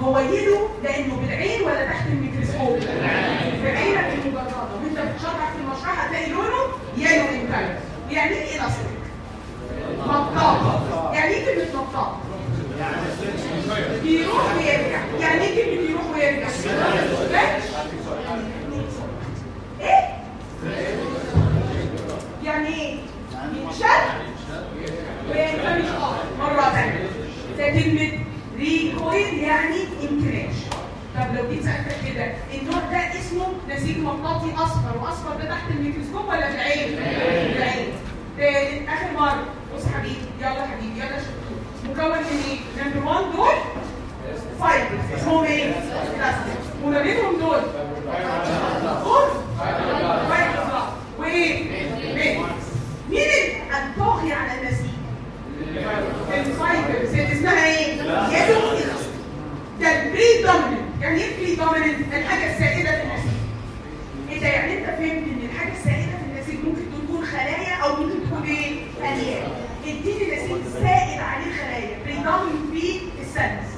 هو يلو لانه بالعين ولا تحت الميكروسكوب بعينك المجرده وانت بتشرح في المشروع هتلاقي لونه يلو انتاير يعني ايه الاستيك مطاط يعني ايه كلمه مطاط بيروح ويرجع يعني ايه كلمه يروح ويرجع ايه يعني ايه يتشد وينفمش اه مره ثانيه ده كلمه ريكويل يعني انكراش طب لو جيت سالتك كده النوع ده اسمه نسيج مطاطي اصفر واصفر ده تحت الميكروسكوب ولا في العين؟ في العين تالت اخر مره بص حبيبي يلا حبيبي يلا شطور مكون من ايه؟ نمبر 1 دول فايبرز اسمهم ايه؟ بلاستيك وما بينهم دول غرز فايبرز وايه؟ ميكس مين الطاغي على النسيج؟ الفايبرز اللي اسمها ايه؟ يدو الاستيك ده البري دوميننت يعني ايه بري دوميننت؟ الحاجه السائده في النسيج ايه ده يعني انت فهمت ان الحاجه السائده في النسيج ممكن تكون خلايا او ممكن تكون ايه؟ الياف اديني نسيج سائد عليه خلايا بري دوميننت في السيلز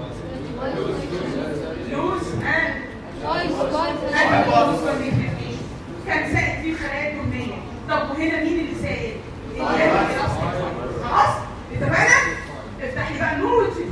لوز اند كان سائد فيه خلايا دهنيه طب وهنا مين اللي سائد؟ الياف الاصفر خلاص؟ اتفقنا؟ افتح لي بقى النور وتشوف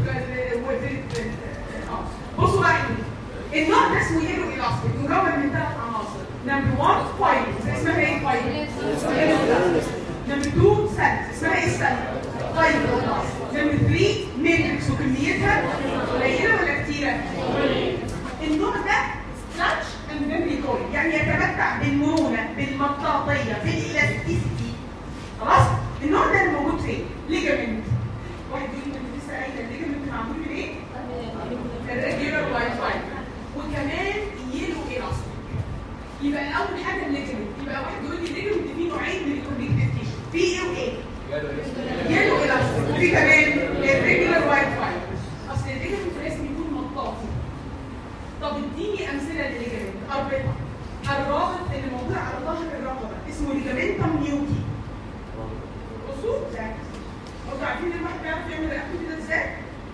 بصوا بقى النوع ده اسمه يلو الاستيك مكون من ثلاث عناصر نمبر 1 فايبر اسمها ايه فايبر؟ نمبر 2 سيلز اسمها ايه سيل؟ فايبر نمبر 3 ميتريكس وكميتها قليله ولا كتيره؟ النوع ده ستراتش اند ميمري كويل يعني يتمتع بالمرونه بالمطاطيه بالالاستيسيتي خلاص؟ النوع ده اللي موجود فين؟ ليجامنت واحد يقول لي انت لسه قايله الليجامنت معمول من ايه؟ الريجولار وايت فايبر وكمان يلو الاستيك يبقى اول حاجه الليجمنت يبقى واحد يقول لي الليجمنت فيه نوعين من الكونكتيف تيشو في ايه وايه؟ يلو الاستيك وفي كمان الريجولار وايت فايبر اصل الليجمنت لازم يكون مطاطي طب اديني امثله للليجمنت اربطه الرابط اللي موجود على ظهر الرقبه اسمه ليجامنتم نيوكي بصوا ده انتوا عارفين الواحد بيعرف يعمل رقبته كده ازاي؟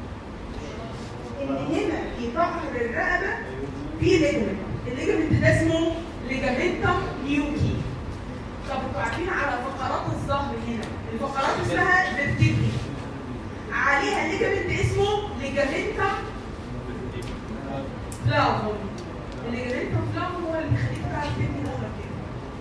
ان هنا في ظهر الرقبه في ليجمنت الليجمنت ده اسمه ليجامنتم نيوكي طب انتوا عارفين على فقرات الظهر هنا الفقرات اسمها فيرتيبري عليها ليجمنت اسمه ليجامنتم فلافون الليجامنتم فلافون هو اللي بيخليك تعرف تبني ظهرك كده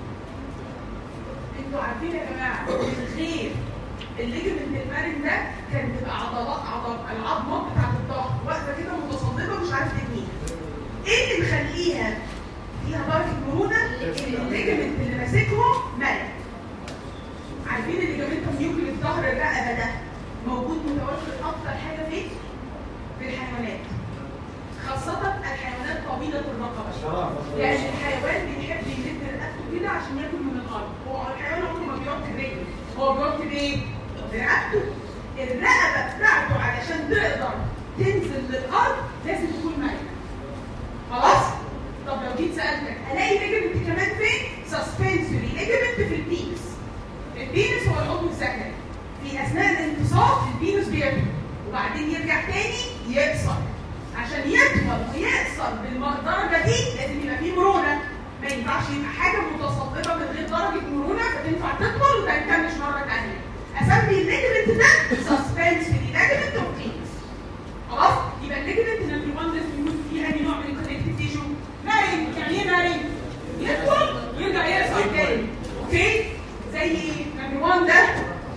انتوا عارفين يا جماعه من غير الليجمنت المرن ده كان بتبقى عضلات عضل العظمات بتاعت الظهر واقفه كده متصلبه مش عارف تبنيها ايه اللي مخليها فيها درجه مرونه ان الليجمنت اللي ماسكهم مرن عارفين الليجمنت النيوكلي في ظهر الرقبه ده موجود متوفر اكتر حاجه فين في الحيوانات خاصة الحيوانات طويلة الرقبة لأن الحيوان بيحب يمد رقبته كده عشان ياكل من الأرض هو الحيوان عمره ما بيقعد برجله هو بيقعد بإيه؟ برقبته الرقبة بتاعته علشان تقدر تنزل للأرض لازم تكون مرنة خلاص؟ طب لو جيت سألتك ألاقي ليجمنت كمان فين؟ سسبنسوري ليجمنت في البينس البينس هو العضو الذكري في أثناء الانتصاب البينس بيطول وبعدين يرجع تاني يكسر عشان يكبر ويكسر بالدرجة دي لازم يبقى فيه مرونة ما ينفعش يبقى حاجة متصلبة من غير درجة مرونة فتنفع تكبر وتنكمش مرة تانية أسمي الليجمنت ده سسبنسوري ليجمنت اوف بينس خلاص يبقى الليجمنت نمبر 1 لازم يكون فيه أي نوع من الكونكتيف تيشو مرن يعني ايه مرن؟ يدخل ويرجع يكسر تاني اوكي زي نمبر 1 ده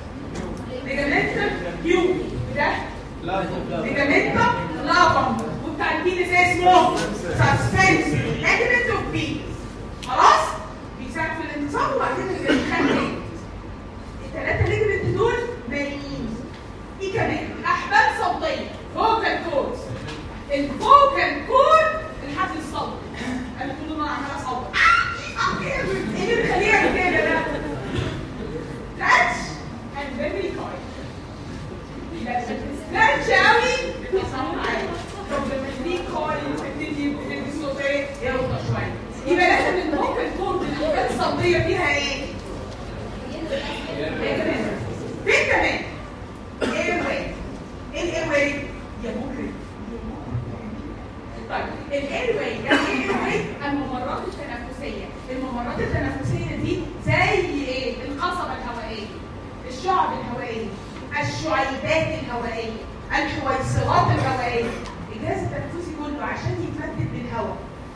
ليجمنت كيو ده ليجامنتم لابم وبتاع البينس اسمه سسبنسوري ليجمنت اوف بينس خلاص بيساعد في الانتصاب وبعدين بيخلي الثلاثه ليجمنت دول مريين ايه كمان احبال صوتيه فوكال كوردز الفوكال كورد الحبل الصوتي انا طول ما عمال اصوت ايه اللي بيخليها كده ده تاتش اند ميموري كارد ستريتش قوي بتصوت عالي طب لما تديك كارد تبتدي بتدي صوت ايه الشعيبات الهوائيه الحويصلات الهوائيه الجهاز التنفسي كله عشان يتمدد بالهواء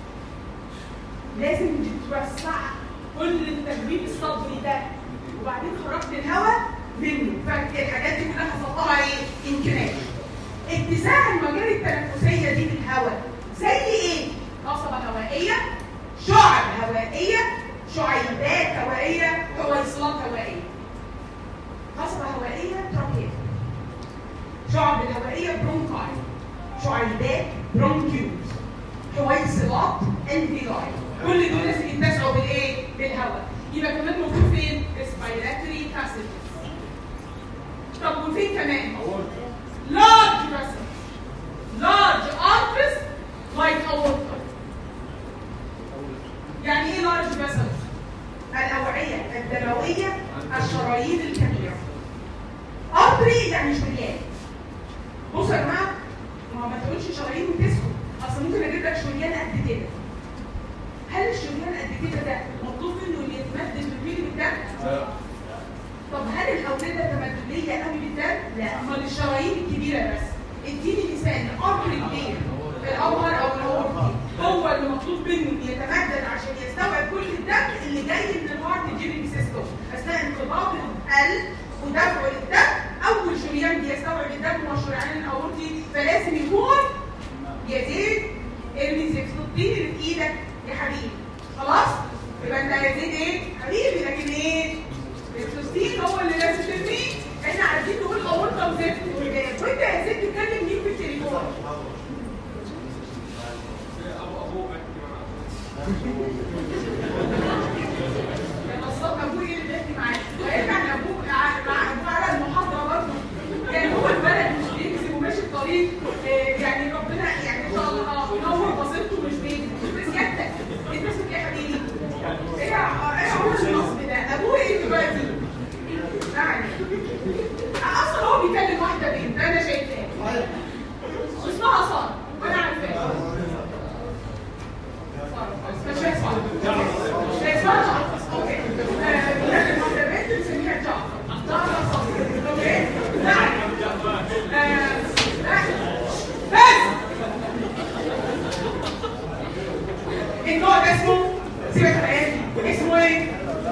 لازم تتوسع كل التجويف الصدري ده وبعدين خرجت الهواء منه فالحاجات دي كلها حصل ايه؟ انكماش اتساع المجال التنفسيه دي بالهواء زي ايه؟ قصبه هوائيه شعب هوائيه شعيبات هوائيه حويصلات هوائيه قصبه هوائيه تراكيه شعب الهوائيه برونكاي شعيبات برونكيوز حويصلات الفيلاي كل دول لازم يتسعوا بالايه؟ بالهواء يبقى كمان موجود فين؟ ريسبيراتوري passages طب وفين كمان؟ large vessels large arteries like aorta يعني ايه large vessels؟ الأوعية الدموية الشرايين الكبيرة artery يعني شريان بصوا يا جماعة ما ما تقولش شرايين وتسكت اصل ممكن اجيب لك شريان قد كده هل الشريان قد كده ده مطلوب منه ان يتمدد بالميل بالدم؟ طب هل الاورده تمدديه قوي بالدم؟ لا امال الشرايين الكبيره بس اديني مثال امر كبير الامر او الاورطي هو اللي مطلوب منه ان يتمدد عشان يستوعب كل الدم اللي جاي من الهارت جيرنج سيستم اثناء انقباض القلب ودفع الدم اول شريان بيستوعب الدم هو الشريان الاورطي فلازم يكون يزيد ارمي زفتين اللي في ايدك يا حبيبي خلاص يبقى انت يزيد ايه حبيبي لكن ايه الفلسطين هو اللي لازم ترميه احنا عايزين نقول اورطه وزفت وانت يا زيد تتكلم مين في التليفون كان الصوت ابوي اللي بيحكي معاك ويرجع لابوك مع ابوه على المحاضره برضه يعني هو البلد مش بيكذب وماشي الطريق آه، يعني ربنا يعني ان شاء الله ينور بصيرته مش بيكذب بس سيادتك انت اسمك ايه يا حبيبي؟ ايه يا ايه عمر النصب ده؟ ابوه ايه دلوقتي؟ يعني اصلا هو بيكلم واحده بنت انا شايفاه اسمها ساره وانا عارفاها ساره مش اسمها هي اسمها جعفر اوكي آه، بنتكلم واحده بنت بنسميها جعفر جعفر صبري اوكي نعم آه، آه، بس النوع ده اسمه سيبك من اسمه ايه؟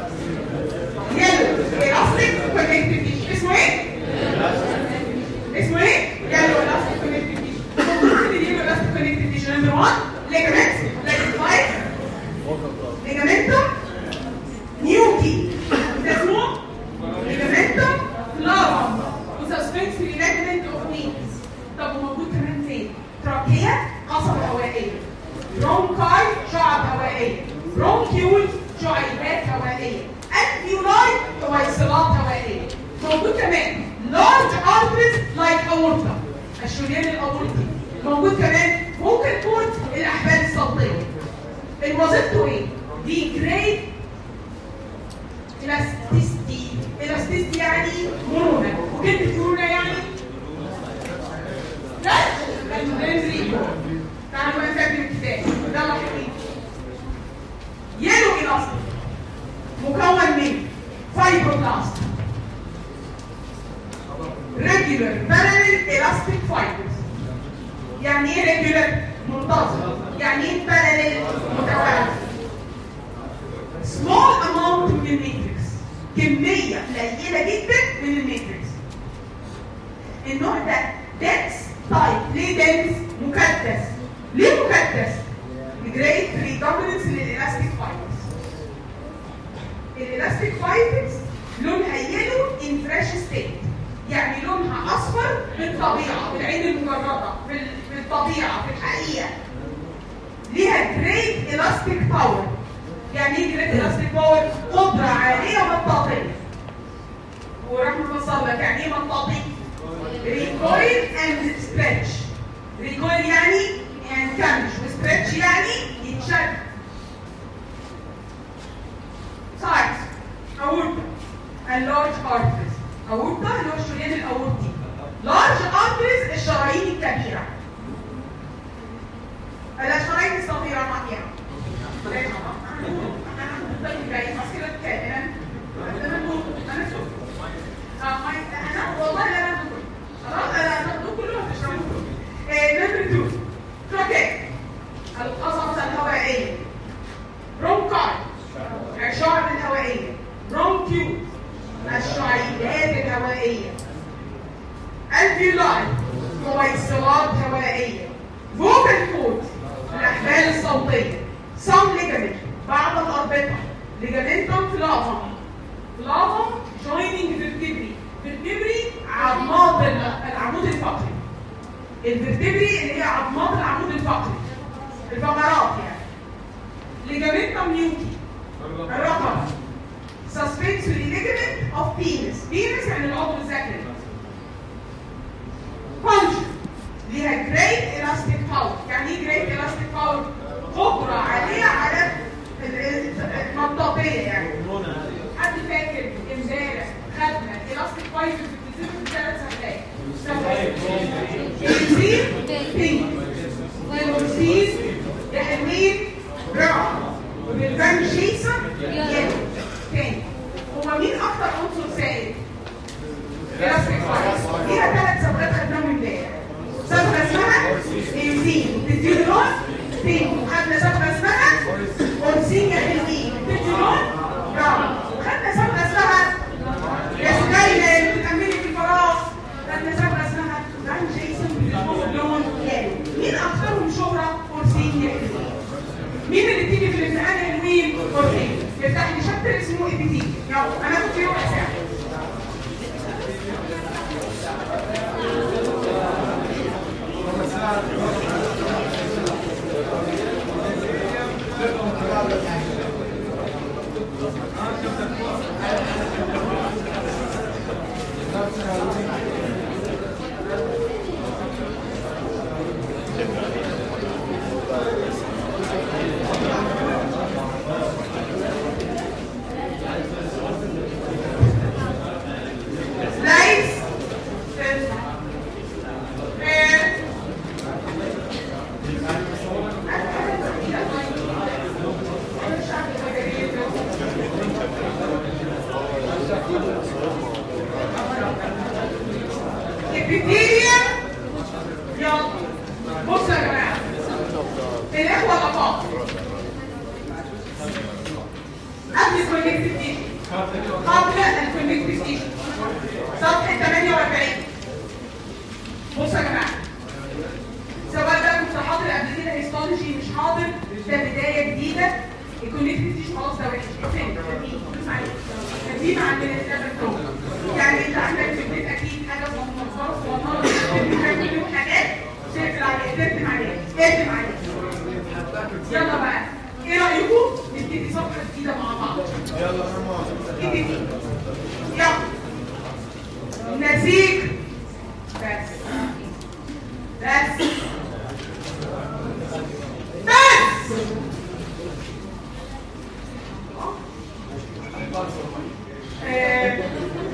يلو الاستيك كونكتيف تيشو اسمه ايه؟ اسمه ايه؟ يلو الاستيك كونكتيف تيشو ممكن يلو الاستيك كونكتيف تيشو نمبر 1 ليجمنت ليجمنت 5 ليجمنتوم نيوكي ده اسمه ليجمنتوم لارا وسسبنسري ليجمنت اوف نيلز طب وموجود كمان فين؟ تراكية قصبة هوائية برونكاي شعب هوائية برونكيول شعيبات هوائية الفيولاي حويصلات هوائية موجود كمان large arteries like aorta الشريان الاورطي موجود كمان ممكن تكون الاحبال الصوتية وظيفته ايه؟ دي جريد الاستيستي الاستيستي يعني مرونة وكلمة مرونة يعني لا المنزل تعالوا بقى نسجل الكتاب يلا حبيبي يلو الاستيك مكون من فايبروبلاست regular parallel elastic fibers يعني ايه regular منتظم يعني ايه parallel متوازي small amount من الماتريكس كمية قليلة جدا من الماتريكس النوع ده dense type ليه dense مكدس ليه مكدس great predominance للالاستيك فايبرز الالاستيك فايبرز لونها يلو ان فريش ستيت يعني لونها اصفر بالطبيعه بالعين المجرده بال- بالطبيعه في الحقيقه ليها جريت الاستيك باور يعني ايه جريت الاستيك باور قدره عاليه مطاطيه وراح مفسر لك يعني ايه مطاطي ريكويل اند ستريتش ريكويل يعني ينكمش وستريتش يعني يتشد سايز اورتا اللارج ارتريز اورتا اللي هو الشريان الاورطي لارج ارتريز الشرايين الكبيره الشرايين الصغيره ما هي انا والله لا الفيولاي مويسرات هوائيه فوكال كود الاحبال الصوتيه سم ليجامنت بعض الاربطه ليجامنتم فلافم فلافم جويننج فيرتبري فيرتبري عظمات العمود الفقري الفيرتبري اللي هي عظمات العمود الفقري الفقرات يعني ليجامنتم نيوتي الرقم suspensory ligament of penis penis يعني العضو الذكري function ليها great elastic power يعني ايه great elastic power قدرة عالية على المطاطية يعني حد فاكر امبارح خدنا elastic fibers بتتزيد في ثلاث سنوات بنزين بينك والبنزين يا حلوين براون وبالبان جيسون يلو تاني هو مين اكتر عنصر سائل؟ elastic fibers فيها ثلاث صبغات خدناهم امبارح صبغه اسمها بنزين بتدي لون بينك وخدنا صبغه اسمها اورسين يا حلوين بتدي لون براون وخدنا صبغه اسمها يا سكايلا اللي بتأمني في الفراغ خدنا صبغه اسمها بان جيسون بتدي لون يلو مين اكثرهم شهره اورسين يا حلوين مين اللي تيجي في الامتحان حلوين اورسين يفتح لي شابتر اسمه اي بي تي يلا انا كنت في ربع ساعه Nice. And ابتدائيا يلا بصوا يا جماعه الاخوه الافاضل قبل الكونكتيف تيشن قبل الكونكتيف تيشن صفحه 48 بصوا يا جماعه سواء بقى كنت حاضر قبل كده هيستولوجي مش حاضر ده بدايه جديده الكونكتيف تيشن خلاص ده وحش فين تقديم عن الكتاب يعني انت عندك في البيت اكيد حاجه صغيره صغيره كل يوم حاجات تقفل عليها ترتم عليها ترتم عليها يلا بقى ايه رايكم نبتدي صفحه جديده مع بعض يلا ابتدي يلا نسيج بس بس بس آه.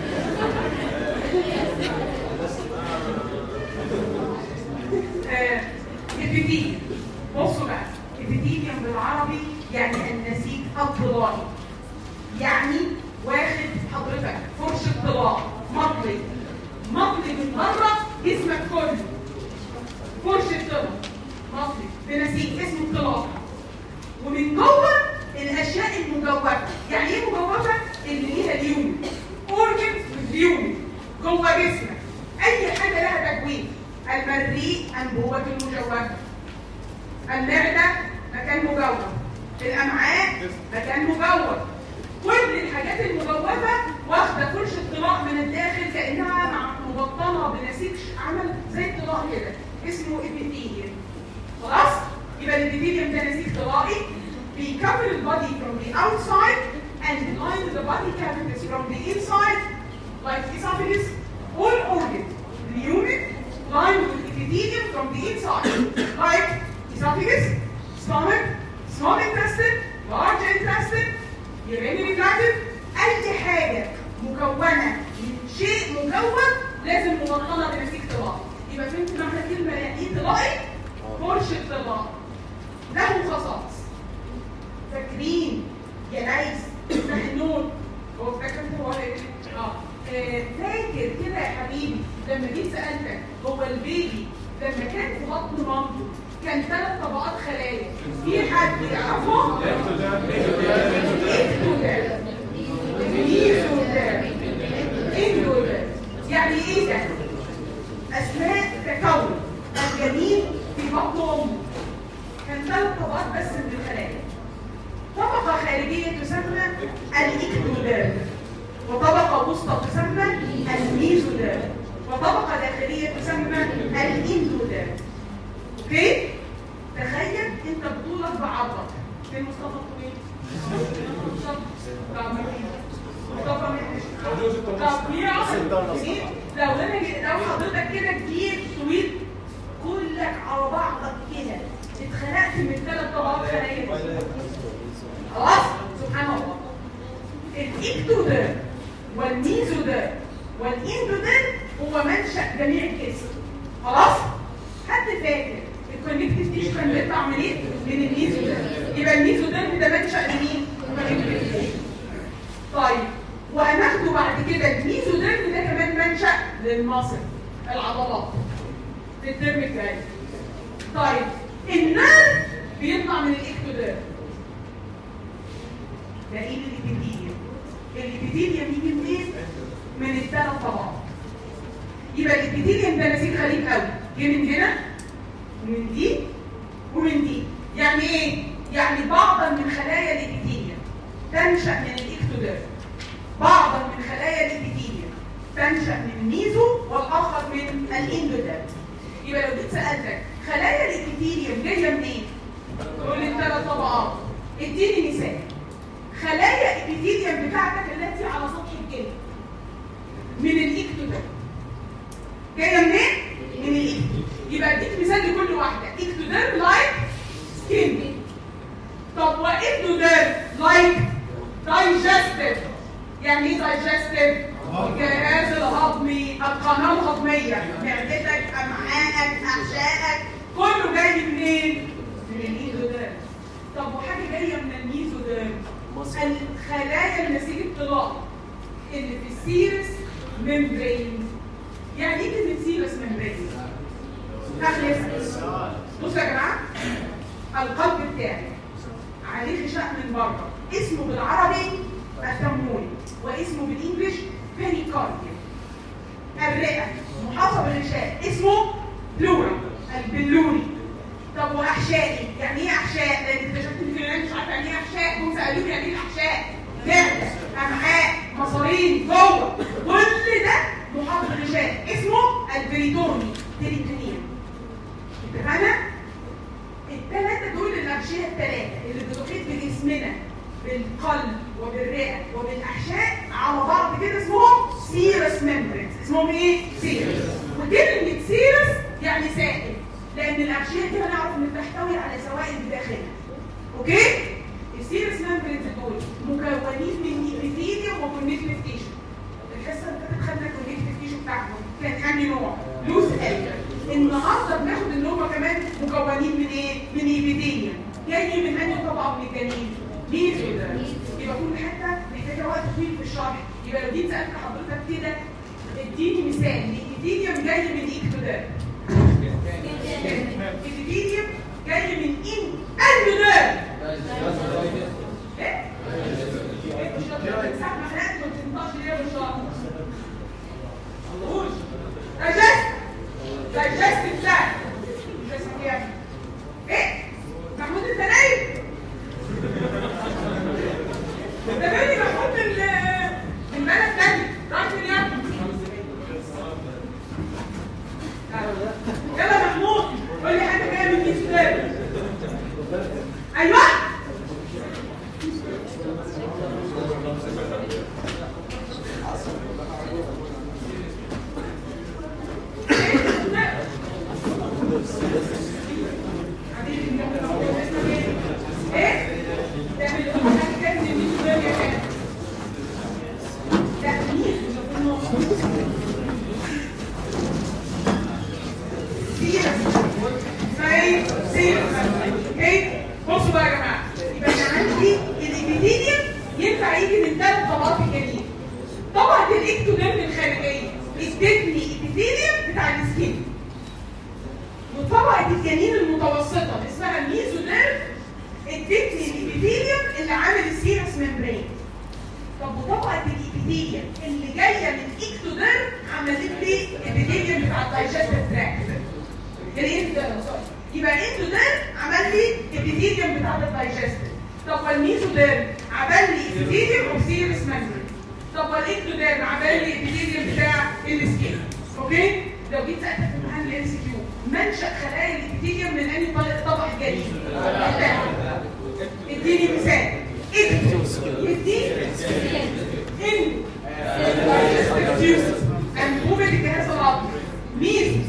آه، ابتدي بصوا بقى ابتدي بالعربي يعني النسيج الطلائي يعني واخد حضرتك فرشة طلاء مطلي مطلي من بره جسمك كله فرشة طلاء مطلي بنسيج اسمه الطلاء ومن جوه الاشياء المجوفه يعني ايه مجوفه اللي ليها ليون اورجنز ليون جوه جسمك اي حاجه لها تجويف المريء انبوبه المجوفه المعده مكان مجوف الامعاء مكان مجوف كل الحاجات المجوفه واخده فرشه طلاء من الداخل كانها مع- مبطنه بنسيج عمل زي الطلاء كده اسمه ابيثيليوم خلاص يبقى الابيثيليوم ده نسيج طلائي بيكفر البادي from the outside and line the body cavities from the inside like esophagus all organs the unit lined with epithelium from the inside like esophagus stomach small intestine large intestine urinary bladder اي حاجه مكونه من شيء مكون لازم مبطنه بنسيج طلائي يبقى فهمت معنى كلمه يعني ايه طلائي فرشه طلاء له خصائص فاكرين يا ليس محنون هو فاكر هو اه آه، فاكر كده يا حبيبي لما جيت سالتك هو البيبي لما كان في بطن مامته كان ثلاث طبقات خلايا في حد يعرفهم؟ اكتوديرم ميزوديرم اندوديرم يعني ايه ده؟ اثناء تكون الجنين في بطن امه كان ثلاث طبقات بس من الخلايا طبقه خارجيه تسمى الاكتوديرم وطبقه وسطى تسمى الميزوديرم وطبقه داخليه تسمى الاندوديرم اوكي تخيل انت بطولك بعضك فين مصطفى الطويل طب مصطفى مش طب ليه عصر لو انا جي- لو حضرتك كده كبير طويل كلك على بعضك كده اتخلقت من ثلاث طبقات خلايا خلاص سبحان الله الاكتوديرم والميزوديرم والاندوديرم هو منشأ جميع الجسم خلاص حد فاكر الكونكتيف تيشو كان بيطلع منين من الميزوديرم يبقى الميزوديرم ده منشأ لمين connective tissue. طيب وهناخده بعد كده الميزوديرم ده كمان منشأ للمصل العضلات في الترم الجاي طيب النرف بيطلع من الاكتوديرم ده ايه الابيثيليوم الابيثيليوم يجي منين من الثلاث طبقات يبقى الابيثيليوم ده نسيج غريب قوي جه من هنا ومن دي ومن دي يعني ايه يعني بعضا من خلايا الابيثيليوم تنشا من الاكتوديرم بعضا من خلايا الابيثيليوم تنشا من الميزو والاخر من الاندوديرم يبقى لو جيت سالتك خلايا الابيثيليوم جايه منين تقول لي الثلاث طبقات اديني مثال خلايا الابيثيليوم بتاعتك التي على سطح الجلد من الاكتوديرم جايه منين من الاكتوديرم يبقى اديك مثال لكل واحده اكتوديرم لايك سكين طب واندوديرم لايك دايجستيف يعني ايه دايجستيف الجهاز الهضمي القناه الهضميه معدتك امعائك احشائك كله جاي منين من الاندوديرم طب وحاجه جايه من الميزوديرم الخلايا النسيج الطلاق اللي في السيرس ممبرين يعني ايه كلمه سيرس ممبرين هخلف بصوا يا جماعه القلب بتاعي عليه غشاء من بره اسمه بالعربي التمويل واسمه بالانجلش بيريكارديوم الرئه محاطه بالغشاء اسمه بلورا البلوري طب واحشائي يعني ايه احشاء لان اكتشفت ان في العلم مش عارفه يعني ايه احشاء هم سالوني يعني ايه الاحشاء معده امعاء مصارين جوه كل ده محاط بالغشاء اسمه البريتوني تريتونيوم اتفقنا الثلاثه دول الاغشيه الثلاثه اللي بتحيط بجسمنا بالقلب وبالرئه وبالاحشاء على بعض كده اسمهم سيرس ممبرينز اسمهم ايه سيرس وكلمه سيرس يعني سائل لان الاغشيه دي هنعرف ان بتحتوي على سوائل بداخلها اوكي السيرس ممبرينز دول مكونين من ابيثيليوم وكونكتيف تيشو الحصه اللي فاتت خدنا الكونكتيف تيشو بتاعهم كان انهي نوع لوس الكر النهارده بناخد ان هم كمان مكونين من ايه من ابيثيليوم جاي من انهي طبقه من الجنين ميزوديرم يبقى كل حته محتاجه وقت طويل في الشرح يبقى لو جيت سالت حضرتك كده اديني مثال الابيثيليوم جاي من اكتوديرم الابيثيليوم جاي من ان اندوديرم ايه؟ انت شاطر من ساعه ما خلقت ما بتنطقش ليه مش شاطر قول دايجست دايجست بتاعك دايجست ايه يا ابني؟ ايه؟ محمود انت نايم؟ ده بيني محمود من من بلد تاني رايح فين يا ابني؟ يلا محمود قول لي حاجه جايه من كيس تاني ايوه ايه؟ ده من الامهات كان من كيس تاني يا كان ده مين؟ سيرس سيرس اوكي بصوا بقى يا جماعه يبقى انا عندي الابيثيليوم ينفع يجي من ثلاث طبقات الجنين طبقه الاكتوديرم الخارجيه ادتني ابيثيليوم بتاع السكين وطبقه الجنين المتوسطه اللي اسمها الميزوديرم ادتني الابيثيليوم اللي عامل السيرس ممبرين طب وطبقه الابيثيليوم اللي جايه من اكتوديرم عملت لي الابيثيليوم بتاع digestive tract الاندوديرم سوري يبقى الاندوديرم عمل لي ابيثيليوم بتاع الدايجستيف طب والميزوديرم عمل لي ابيثيليوم اوف سيريس ممبرين طب والاكتوديرم عمل لي ابيثيليوم بتاع السكين اوكي لو جيت سالتك في امتحان الام سي كيو منشا خلايا الابيثيليوم من انهي طبق طبق الجليد اديني مثال اكتو يدي ان انبوبه الجهاز العضلي مين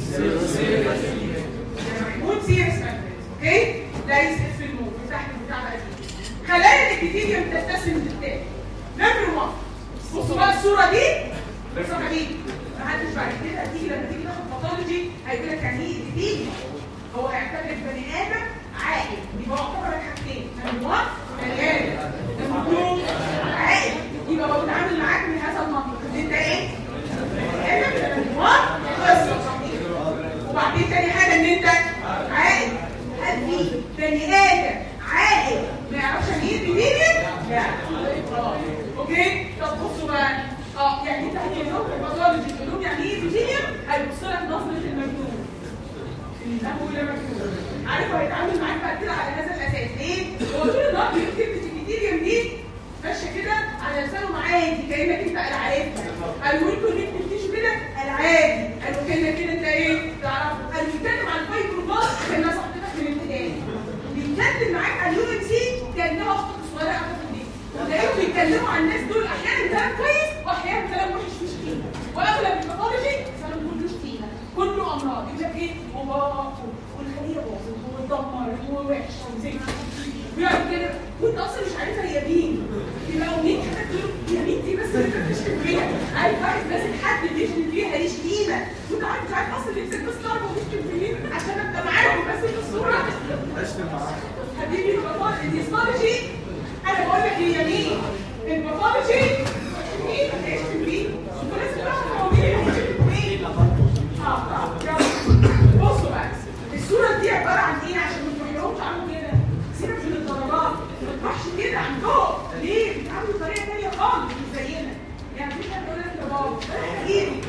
محمود سيرس اوكي ده يسقط في الموت تحت البتاع بقى دي خلايا الابيثيليوم تتسم بالتالي نمبر 1 بصوا بقى الصوره دي الصوره دي محدش بعد كده هتيجي لما تيجي تاخد باثولوجي هيقول لك يعني ايه ابيثيليوم هو هيعتبر بني ادم عاقل يبقى يعتبر حاجتين نمبر 1 بني ادم نمبر 2 عاقل يبقى هو بيتعامل معاك من هذا المنطق ان انت ايه؟ بني ادم نمبر 1 بس وبعدين تاني حاجه ان انت عاقل هل في بني ادم عاقل ما يعرفش يعني ايه ابيثيليوم؟ لا خلاص اوكي طب بصوا بقى اه يعني انت هتجي لهم في الباثولوجي تقول لهم يعني ايه ابيثيليوم هيبص لك نظره المجنون انه ولا مجنون عارف هو هيتعامل معاك بعد كده على هذا الاساس ليه؟ هو طول النهار بيقول كلمه ابيثيليوم دي ماشيه كده على لسانه عادي كانك انت عارفها قالوا انتوا ليه بتكتشفوا كده؟ قال عادي قالوا كانك كده انت ايه؟ تعرف قالوا بيتكلم عن الفايبروبلاست كانها صاحبتك من ابتدائي بيتكلم معاك عن اليو ام سي كانها اختك الصغيره قبل دي وتلاقيهم بيتكلموا عن الناس دول احيانا كلام كويس واحيانا كلام وحش مش فيه واغلب الباثولوجي كلام كلوش فيها كله امراض يقول لك ايه وباق والخليه باظت واتدمرت ووحشه وزي ويقعد كده وانت اصلا مش عارفها هي مين يبقى مين كده تقول يا مين دي بس انت بتشتم فيها عارف واحد ماسك حد بيشتم فيها ليش قيمه وانت عارف مش عارف اصلا يمسك بس ضربه ويشتم في مين عشان انت معاه بس في الصوره حبيبي الباثولوجي الهيستولوجي انا بقول لك هي مين الباثولوجي مين هيشتم مين انت لازم تعرف هو مين اللي هيشتم مين اه اه يلا. بصوا بقى الصوره دي عباره عن ايه عشان ما تروحلهمش عنه كده سيبك من الضربات ما تروحش كده عندهم ليه بيتعاملوا بطريقه ثانيه خالص مش زينا يعني مفيش حد يقول لك يا بابا ولا حقيقي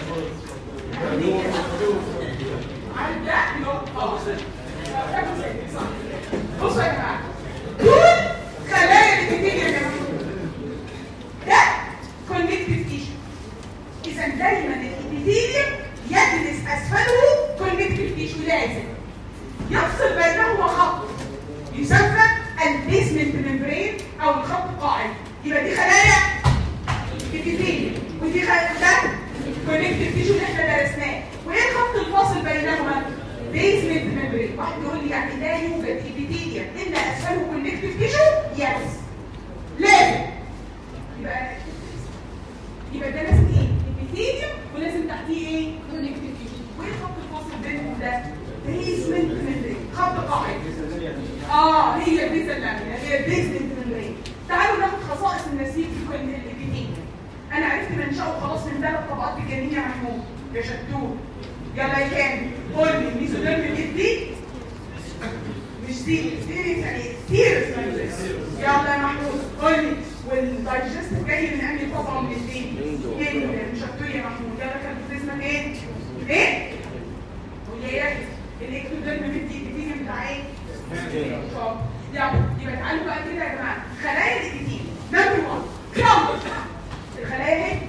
عارف ده؟ لا اه بصوا يا جماعه دول خلايا الابيثيليوم يا جماعه ده كونكتيف تيشو اذا دايما الابيثيليوم يجلس اسفله كونكتيف تيشو لازم يفصل بينهما خط يسمى البيسمنت ممبرين او الخط القاعدي يبقى دي خلايا ابيثيليوم ودي خلايا ده كونكتيف تيشو اللي احنا درسناه وايه الخط الفاصل بينهما بيسمنت ممبرين واحد يقول لي يعني لا يوجد ابيثيليوم الا اسفله كونكتيف تيشو يس لازم يبقى يبقى ده لازم ايه ابيثيليوم ولازم تحتيه ايه كونكتيف تيشو وايه الخط الفاصل بينهم ده بيسمنت ممبرين خط قاعدي اه هي البيزا اللامينا هي البيزمنت ممبرين تعالوا ناخد خصائص النسيج في كل الابيثيليوم انا عرفت منشأه خلاص من ثلاث طبقات الجنين يا محمود يا شتوت يلا يا كامل قول لي الميزوديرم دي مش دي سيريس يعني سيريس يلا يا محمود قول لي والدايجست جاي من انهي طبقه من الاثنين؟ ايه مش شطور يا محمود يلا كان اسمك ايه؟ ايه؟ قول لي ايه؟ الاكتوديرم بدي الابيثيليوم بتاع ايه؟ شاطر يلا يبقى تعالوا بقى كده يا جماعه خلايا الابيثيليوم نمبر 1 كراود الخلايا اهي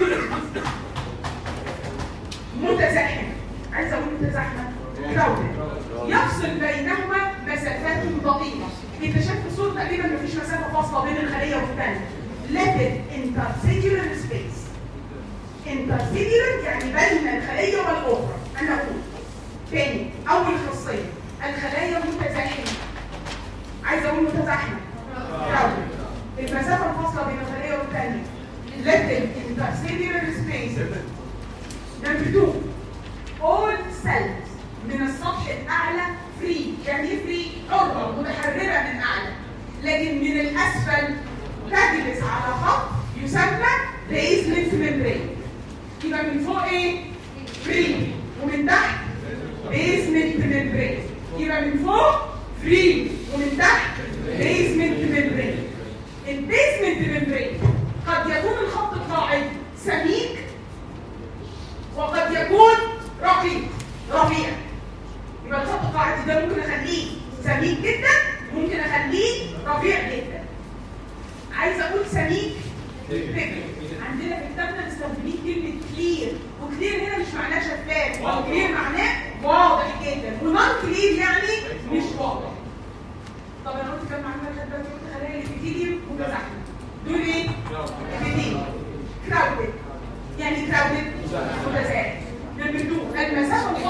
متزاحمه عايزه اقول متزاحمه كراود يفصل بينهما مسافات ضئيله انت شايف في الصوره تقريبا مفيش مسافه فاصله بين الخليه والثانيه لكن انترسيلولار سبيس انترسيلولار يعني بين الخليه والاخرى انا اقول تاني اول خاصيه الخلايا متزاحمه عايزه اقول متزاحمه كراود المسافه الفاصله بين الخليه والثانيه لكن intercellular space number two all cells من السطح الاعلى فري يعني ايه فري حره متحرره من اعلى لكن من الاسفل تجلس على خط يسمى basement membrane يبقى من فوق ايه فري ومن تحت basement membrane يبقى من فوق فري ومن تحت basement membrane البيسمنت ممبرين قد يكون الخط القاعد سميك وقد يكون رقيق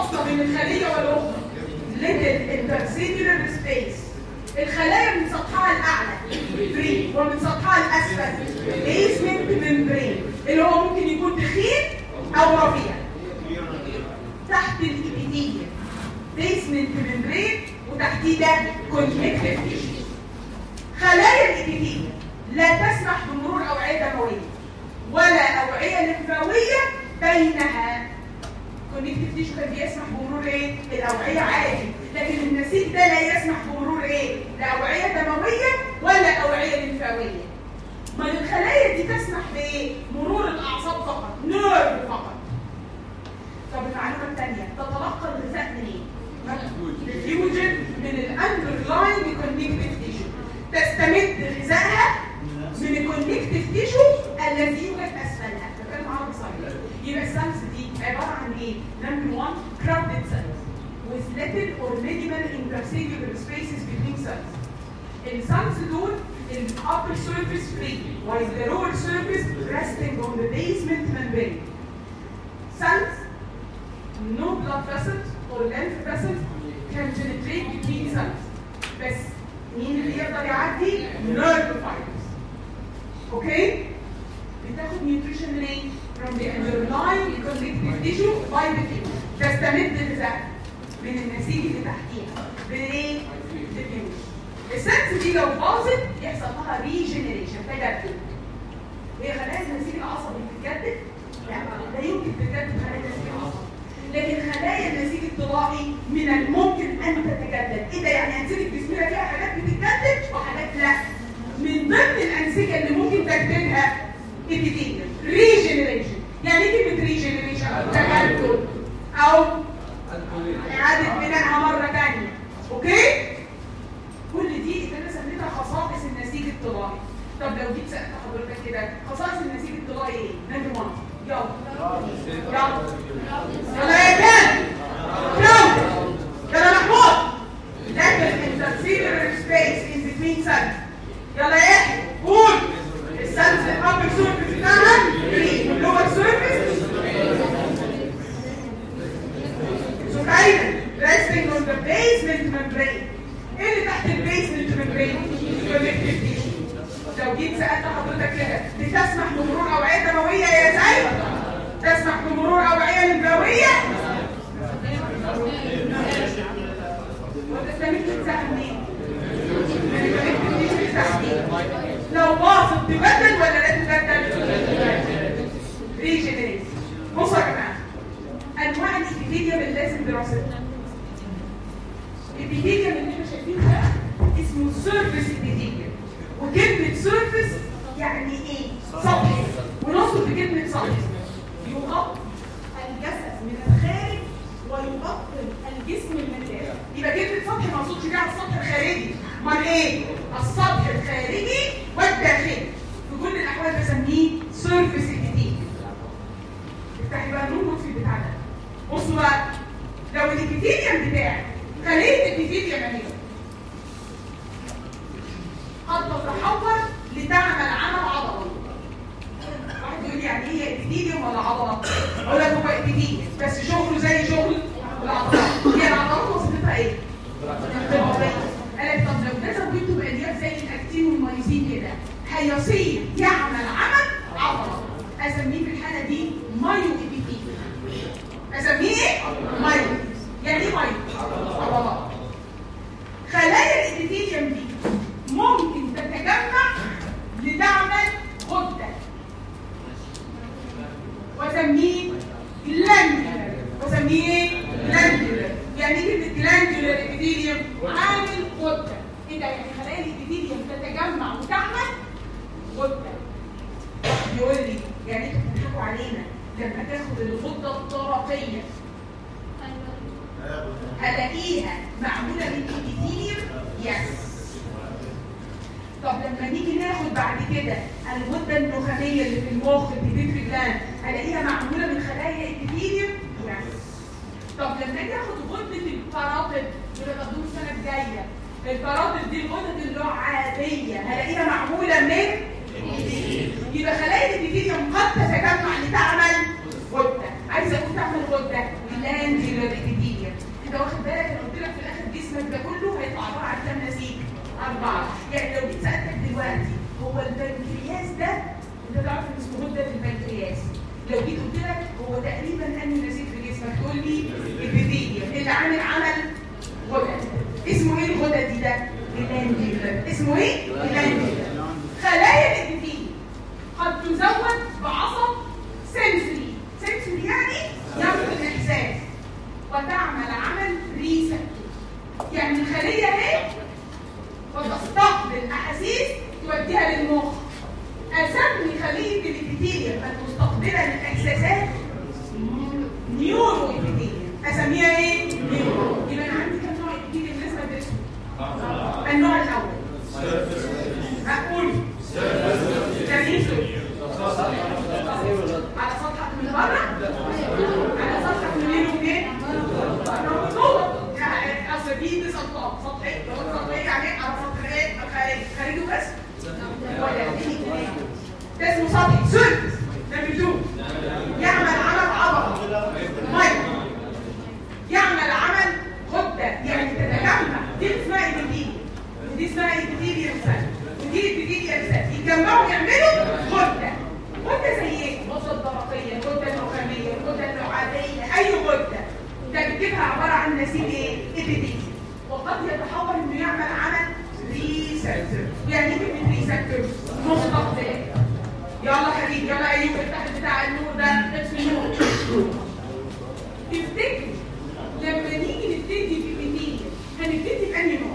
فاصله بين الخليه والاخرى little intercellular space الخلايا من سطحها الاعلى فري ومن سطحها الاسفل basement membrane اللي هو ممكن يكون تخين او رفيع تحت الابيثيليوم بيسمنت ممبرين وتحتيه ده كونكتيف تيشو خلايا الابيثيليوم لا تسمح بمرور اوعيه دمويه ولا اوعيه لمفاويه بينها كونكتيف تيشو كان بيسمح بمرور ايه الاوعيه عادي لكن النسيج ده لا يسمح بمرور ايه لا اوعيه دمويه ولا اوعيه لمفاويه ما الخلايا دي تسمح بايه مرور الاعصاب فقط نيرف فقط طب المعلومه الثانيه تتلقى الغذاء منين الفيوجن من الاندرلاين كونكتيف تيشو تستمد غذائها من الكونكتيف تيشو الذي يوجد اسفلها فكان معاها صحيح يبقى السيلز دي عباره عن ايه نمبر 1 crowded cells with little or minimal intercellular spaces between cells السيلز دول ال upper surface free while the lower surface resting on the basement membrane cells no blood vessels or lymph vessels can penetrate between cells بس مين اللي يقدر يعدي nerve fibers اوكي بتاخد نيوتريشن منين from the underlying connective tissue by the tissue تستمد الغذاء من النسيج اللي تحتيها بالايه بالفيوز السنس دي لو باظت يحصل لها ريجنريشن تجدد هي خلايا النسيج العصبي بتتجدد لا لا يمكن تتجدد خلايا النسيج العصبي لكن خلايا النسيج الطلائي من الممكن ان تتجدد ايه ده يعني انسجه جسمنا فيها حاجات بتتجدد وحاجات لا من ضمن الانسجه اللي ممكن تجددها ابيثيليوم ريجنريشن يعني ايه كلمه ريجنريشن تجدد او اعاده بنائها مره ثانيه اوكي كل دي اللي انا سميتها خصائص النسيج الطلائي طب لو جيت سالت حضرتك كده خصائص النسيج الطلائي ايه نمبر 1 يلا يلا يلا يا كان كراود يلا محمود لكن intercellular space in between cells يلا يا يحيى قول السيلز الابر سيرفيس بتاعها فري واللور سيرفيس سكاينا resting on the basement membrane ايه اللي تحت البيسمنت membrane connective tissue لو جيت سالت حضرتك كده بتسمح بمرور اوعيه دمويه يا زي تسمح بمرور اوعيه لمفاويه وتستمد تتسحب منين؟ من الكونكتيف تيشو تحتيه لو باظت تبدل ولا لا تبدل؟ ريجنريت بصوا يا جماعه انواع الابيثيليوم اللي لازم دراستها الابيثيليوم اللي احنا شايفينه ده اسمه سيرفيس ابيثيليوم وكلمه سيرفيس يعني ايه؟ سطح ونقصد بكلمه سطح يغطي الجسد من الخارج ويبطل الجسم من الداخل يبقى كلمه سطح ما اقصدش بيها السطح الخارجي امال ايه؟ السطح الخارجي والداخلي في كل الاحوال بسميه سيرفيس ابيثيليوم افتحي بقى النور في البتاع ده بصوا بقى لو الابيثيليوم بتاعك خليه الابيثيليوم اهي قد تتحول لتعمل عمل عضلي واحد يقول لي يعني ايه ابيثيليوم ولا عضله؟ اقول لك هو ابيثيليوم بس شغله زي شغل العضلات هي العضلات وظيفتها ايه؟ قالت طب لو ده زودته بالياف زي الاكتين والمايوسين كده هيصير يعمل عمل عضله اسميه في الحاله دي مايو ابيثيليوم اسميه ايه؟ مايو يعني ايه مايو؟ عضلات خلايا الابيثيليوم دي ممكن تتجمع لتعمل غده واسميه جلاندولار واسميه جلاندولار يعني ايه كلمه جلاندولار ابيثيليوم عامل غده ايه ده يعني خلايا الابيثيليوم تتجمع وتعمل غده يقول لي يعني انتوا بتضحكوا علينا لما تاخد الغده الطرفيه هلاقيها معموله من ابيثيليوم يس طب لما نيجي ناخد بعد كده الغده النخاميه اللي في المخ البيتيتري جلاند هلاقيها معموله من خلايا ابيثيليوم يس طب لما اجي اخد غده الباراتيد اللي هتاخدوه السنه الجايه الباراتيد دي الغدد اللعابيه هلاقيها معموله من يبقى خلايا الابيثيليوم قد تتجمع لتعمل غده عايزه اقول تعمل غده جلاندولار ابيثيليوم اللي عامل عمل غدد اسمه ايه الغدد دي ده؟ جلانديولر اسمه ايه؟ جلانديولر خلايا الابيثيل قد تزود بعصب سنسوري سنسوري يعني ينقل الاحساس وتعمل عمل ريسبتور يعني الخليه اهي وتستقبل احاسيس توديها للمخ اسمي خليه الابيثيليوم المستقبله للاحساسات نيورو ابيثيليوم اسميها ايه؟ نيورو يبقى انا عندي كم نوع ابيثيليوم لسه بدرسه النوع الاول هقول جميل على سطحك من بره على سطحك منين ومنين من جوه يعني اصل في دي سطح سطحي لو سطحي يعني على سطح ايه الخارجي خارجي بس ولا دي ده اسمه سطحي سيرفس ده بيدوم يعمل عمل عضله مايكرو يعمل عمل غده يعني تتجمع دي اسمها ايبيثيليوم ودي اسمها ايبيثيليوم سيل ودي ايبيثيليوم سيل يتجمعوا يعملوا غده غده زي ايه؟ الغده الدرقيه، الغده النخاميه، الغده النعاديه، اي غده تركيبها عباره عن نسيج ايه؟ ايبيثيليوم وقد يتحول انه يعمل عمل ريسبتور يعني ايه كلمه ريسبتور؟ مستقبل يلا حبيبي يلا ايوب افتح بتاع النور ده اطفي النور تفتكر لما نيجي نبتدي في بنيه هنبتدي بأنهي نوع؟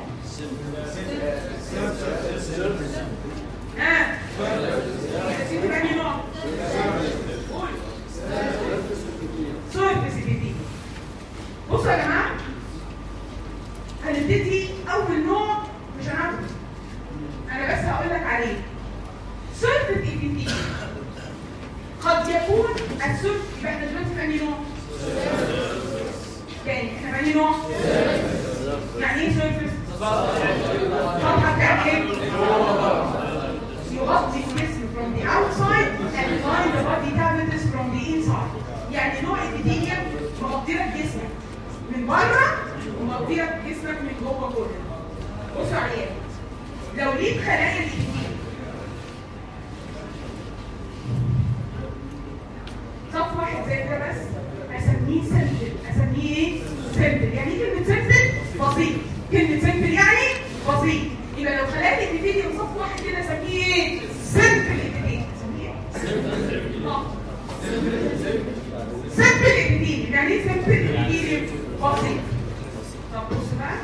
ها؟ هنبتدي بأنهي نوع؟ قول سورفس بنيه بصوا يا جماعة هنبتدي أول نوع مش هنعرفه أنا بس هقول لك عليه سورفس بنيه قد يكون السورف يبقى احنا دلوقتي في أنهي نوع؟ تاني احنا بقى نوع يعني ايه سيرفيس سطح بتاع ايه يغطي الجسم from the outside and line the body cavities from the inside يعني نوع ابيثيليوم مغطي لك جسمك من بره ومغطي لك جسمك من جوه كله بصوا عليها لو ليك خلايا الابيثيليوم صف واحد زي ده بس اسميه سمبل اسميه ايه سمبل يعني ايه كلمه سمبل بسيط كلمه سمبل يعني بسيط يبقى لو خلقت الابيثيليوم صف واحد كده اسميه ايه سمبل ابيثيليوم اسميه ايه آه. سمبل ابيثيليوم يعني ايه سمبل ابيثيليوم بسيط طب بص بقى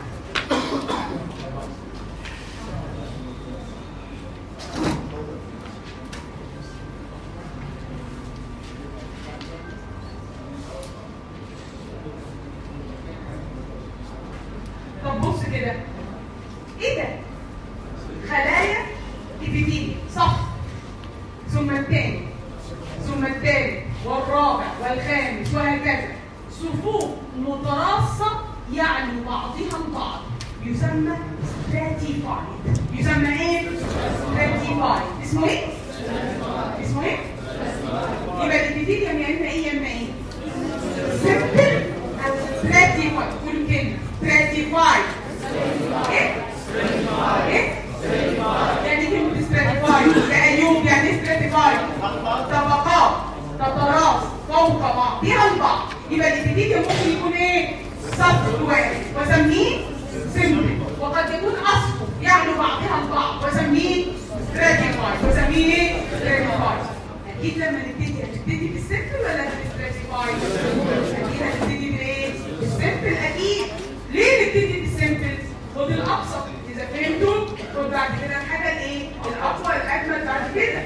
طب بص كده ايه ده خلايا ابيثيليوم صح ثم الثاني ثم الثالث والرابع والخامس وهكذا صفوف متراصه يعني بعضها البعض يسمى stratified يسمى ايه stratified اسمه ايه اسمه ايه يبقى الابيثيليوم يا اما ايه يا اما ايه simple او stratified كل كلمه stratified ايه ايه يعني كلمه stratified يا ايوب يعني ايه stratified طبقات تتراص فوق بعضها البعض يبقى الابيثيليوم ممكن يكون ايه صف واحد واسميه سمبل وقد يكون اصفر يعني بعضها البعض واسميه stratified واسميه ايه stratified اكيد لما نبتدي هنبتدي بالسمبل ولا بالستراتيفايد اكيد هنبتدي بالايه بالسمبل اكيد ليه نبتدي بالسمبل خد الابسط اذا فهمتوا خد بعد كده الحاجه الايه الاقوى الاجمل بعد كده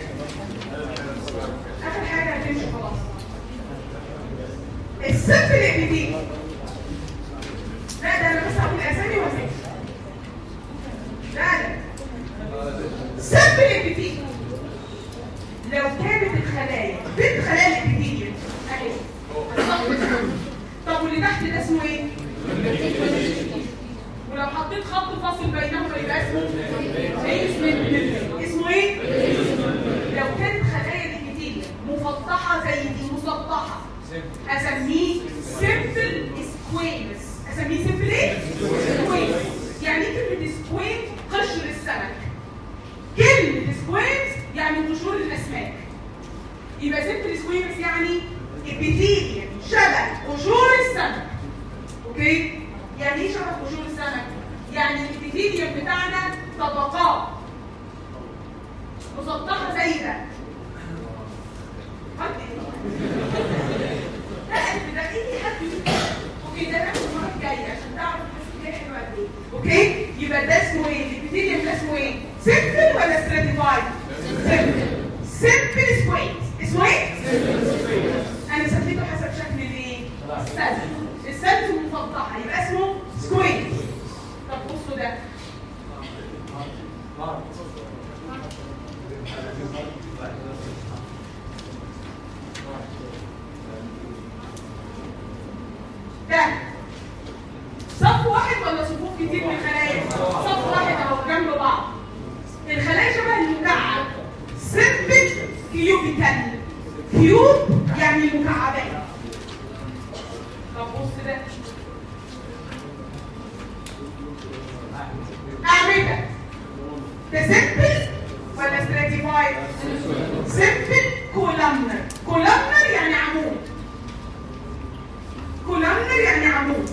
اخر حاجه هتمشي خلاص السمبل ابيثيليوم لا ده انا بس هقول اسامي واسامي لا لا سمبل ابيثيليوم لو كانت الخلايا بنت خلايا الابيثيليوم اهي السطح ده. طب واللي تحت ده اسمه ايه؟ ولو حطيت خط فاصل بينهما يبقى اسمه ايه اسمه اسمه ايه؟ لو كانت خلايا الابيثيليوم مفطحه زي دي مسطحه اسميه سيمبل سكويمس اسميه سيمبل ايه؟ سكويمس يعني ايه كلمه سكويم قشر السمك كلمه سكويمس يعني قشور الاسماك يبقى سيمبل سكويمس يعني ابيثيليوم شبه قشور السمك اوكي طبقات مسطحه زي ده حط ايه؟ لا انت ده ايه حد اوكي ده ناخد المره الجايه عشان تعرف الحاسوب ده حلو قد ايه اوكي يبقى ده اسمه ايه؟ الابيثيليوم ده اسمه ايه؟ سيمبل ولا ستراتيفايد؟ سيمبل سيمبل سكويت اسمه ايه؟ انا سميته حسب شكل الايه؟ السلس السلس المسطحه يبقى اسمه سكويت طب بصوا ده ده صف واحد ولا صفوف كتير من الخلايا؟ صف واحد اهو جنب بعض الخلايا شبه المكعب سيمبل كيوبيكال كيوب يعني مكعبات طب بص ده أعمدة ده سيمبل ولا ستراتيفايد؟ سيمبل كولامنر كولامنر يعني عمود كولامنر يعني عمود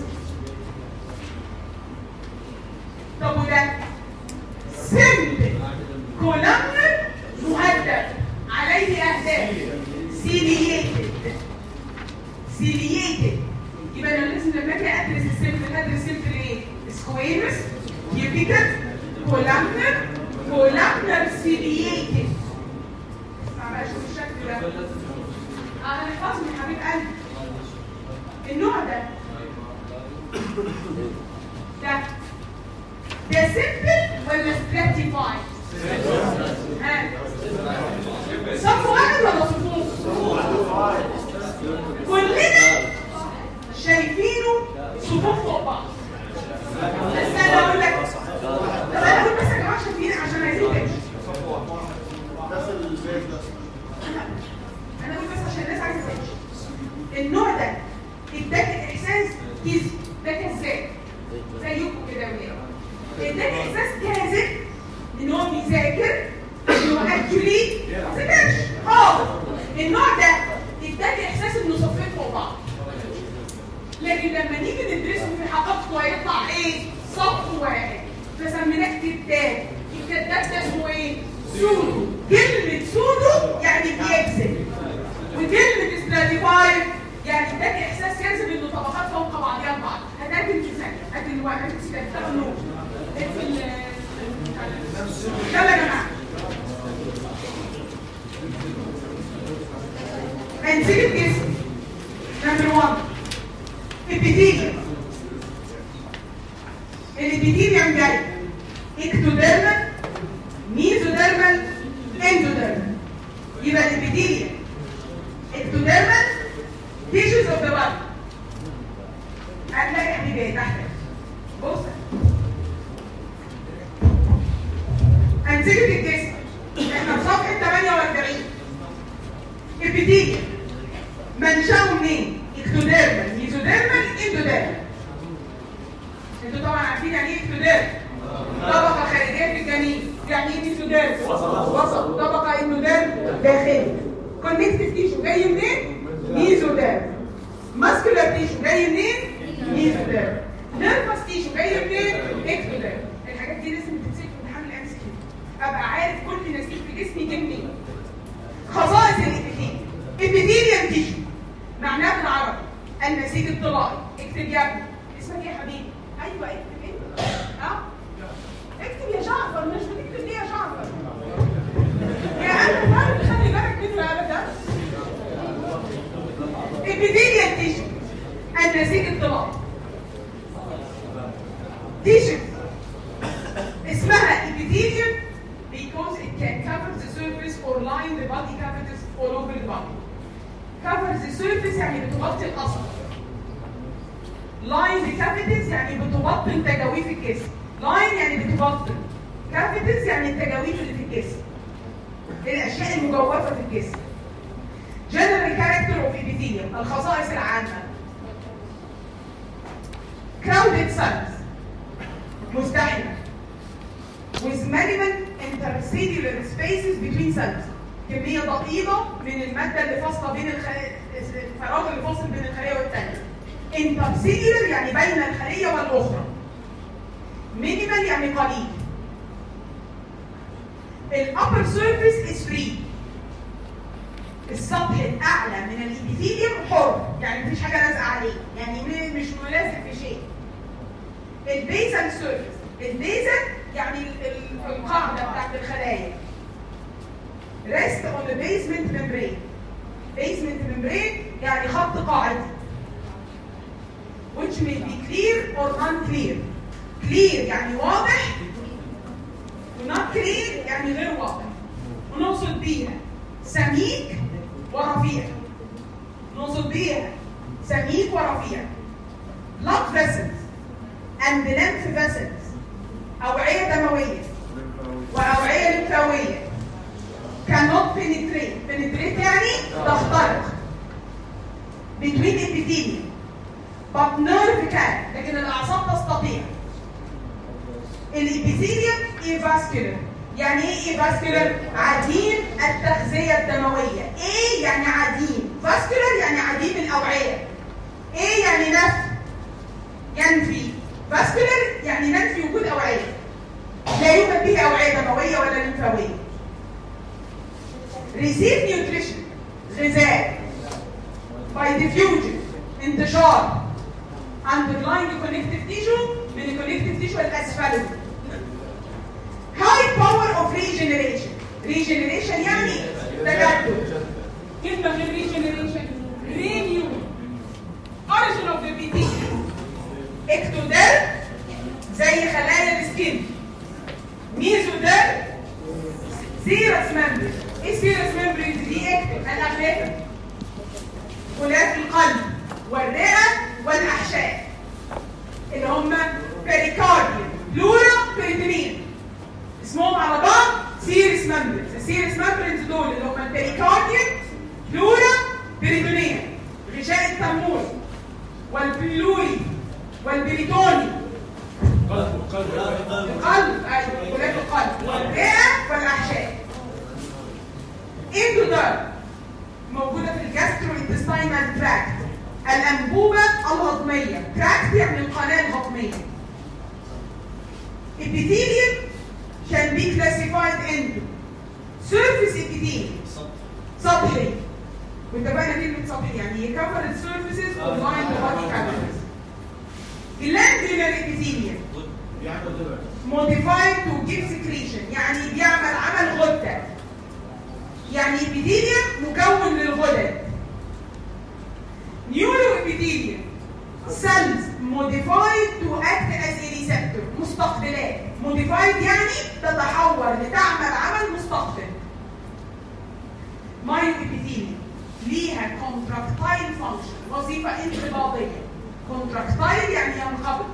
طب وده سيمبل كولامنر مهدد عليه اهداف سيلييتد سيلييتد يبقى انا لازم لما اجي ادرس السيمبل هدرس سيمبل ايه؟ سكويرس كيوبيكال كولامنر كولامنر سيلييتد تعالى اشوف الشكل ده اه هنحفظهم يا حبيب قلبي النوع ده ده ده سيمبل ولا ستراتيفايد؟ ها صف واحد ولا صفوف؟ كلنا شايفينه صفوف فوق بعض بس انا اقول لك بس انا اقول بس يا جماعه شايفين عشان عايزين تمشي انا اقول بس عشان الناس عايزه تمشي النوع ده اداك احساس كذب ده كذاب زيكم كده وكده اداك احساس كاذب ان هو بيذاكر انه اكشولي ما ذاكرش خالص النوع ده اداك احساس انه صفين فوق بعض لكن لما نيجي ندرسه في حقيقته هيطلع ايه؟ صف واحد فسميناه كتاب الكتاب ده اسمه ايه؟ سودو كلمة سودو يعني بيكذب وكلمة ستراتيفايد يعني اداك احساس كاذب انه طبقات فوق بعضيها بعض هتقدم في ثانية هات الواحد هات النور هات ال يلا يا جماعة هنسيب الجسم نمبر 1 ابيثيليوم الابيثيليوم جاي اكتوديرمال ميزوديرمال اندوديرمال يبقى الابيثيليوم اكتوديرمال تيشوز اوف ذا بادي هتلاقي حبيبي تحت بص انسجه الجسم احنا في صفحه 48 ابيثيليوم منشأه منين؟ اكتوديرمال ميزوديرمال اندوديرمال انتوا طبعا عارفين يعني ايه اكتوديرمال طبقه خارجيه في الجنين يعني ايه ميزوديرمال وسط طبقه اندوديرمال داخلي كونكتيف تيشو جاي منين؟ ميزوديرمال ماسكولار تيشو جاي منين؟ ميزوديرمال نيرفس تيشو جاي منين؟ اكتوديرمال الحاجات دي لازم تتسيب في امتحان الام سي ابقى عارف كل نسيج في جسمي جه منين خصائص الابيثيليوم ابيثيليوم تيشو معناه بالعربي النسيج الطلائي اكتب يا ابني اسمك ايه يا حبيبي ايوه اكتب انت اه اكتب يا جعفر مش بتكتب ليه يا جعفر يا انا فاهم خلي بالك من الابدا ابيثيليوم تيشو النسيج الطلائي تيشو اسمها epithelium because it can cover the surface or line the body cavities all over the body. cover the surface يعني بتغطي الأصل. line the cavities يعني بتبطن تجاويف الجسم. line يعني بتبطن. cavities يعني التجاويف اللي في الجسم. الأشياء المجوفة في الجسم. general character of epithelium الخصائص العامة. crowded cells مزدحمة with minimal intercellular spaces between cells كمية ضئيلة من المادة اللي فاصلة بين الخلايا الفراغ اللي فاصل بين الخلية والتانية intercellular يعني بين الخلية والأخرى minimal يعني قليل الابر سيرفيس از فري السطح الاعلى من الابيثيليوم حر يعني مفيش حاجه لازقه عليه يعني م- مش ملازق في شيء البيزل سيرفيس البيزل يعني ال- ال- القاعده بتاعت الخلايا rest on the basement membrane basement membrane يعني خط قاعدي which may be clear or non-clear clear يعني واضح و not clear يعني غير واضح ونقصد بيها سميك ورفيع نقصد بيها سميك ورفيع blood vessels and lymph vessels أوعية دموية وأوعية لمفاوية cannot penetrate penetrate يعني تخترق between epithelium but nerve can لكن الأعصاب تستطيع الابيثيليوم ايفاسكولار يعني ايه ايفاسكولار؟ عديم التغذية الدموية ايه يعني عديم؟ فاسكولار يعني عديم الأوعية ايه يعني نفي؟ ينفي فاسكولار يعني ننفي وجود أوعية لا يوجد به أوعية دموية ولا لمفاوية receive nutrition غذاء by diffusion انتشار underlying connective tissue من الكونكتيف تيشو الاسفلي high power of regeneration regeneration يعني تجدد كلمة غير regeneration renew origin of the epithelium اكتوديرم زي خلايا السكين ميزوديرم سيرس ممبرين ايه سيرس ممبرين دي اكتب الاغلفه غلاف القلب والرئه والاحشاء اللي هم بيريكارديوم بلورا بيريتونيوم اسمهم على بعض سيرس ممبرينز السيرس ممبرينز دول اللي هم البيريكارديوم بلورا بيريتونيوم غشاء التمور والبلوري والبريتوني القلب ايوه غلاف القلب والرئه والاحشاء اندوديرم موجوده في الجاسترو انتستينال تراكت الانبوبه الهضميه تراكت يعني القناه الهضميه epithelium can be classified into surface epithelium سطحي واتفقنا كلمه سطحي يعني يكفر السيرفيسز واللاين بودي كافيتيز glandular epithelium modified to give secretion يعني بيعمل عمل غدة يعني epithelium مكون للغدد neuroepithelium cells modified to act as a receptor مستقبلات modified يعني تتحول لتعمل عمل مستقبل myoepithelium ليها contractile function وظيفة انقباضية contractile يعني ينقبض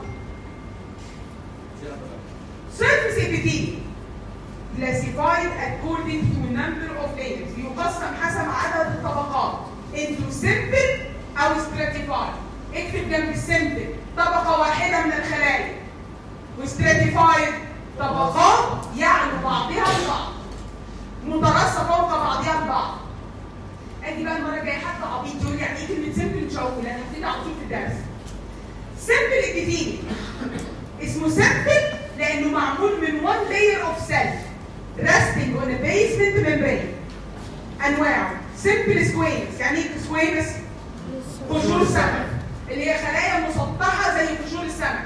surface epithelium classified according to number of layers يقسم حسب عدد الطبقات into simple او stratified اكتب جنب السمبل طبقة واحدة من الخلايا وستراتيفايد طبقات يعلو بعضها البعض مترصة فوق بعضها البعض ادي بقى المرة الجاية حتى عبيط يقول يعني ايه كلمة سمبل مش هقول انا هبتدي على طول في الدرس سمبل ابيثيلي اسمه سمبل لانه معمول من one layer of cell resting on a basement membrane انواعه سمبل سكويرز يعني ايه سكويرز قشور سمك اللي هي خلايا مسطحه زي قشور السمك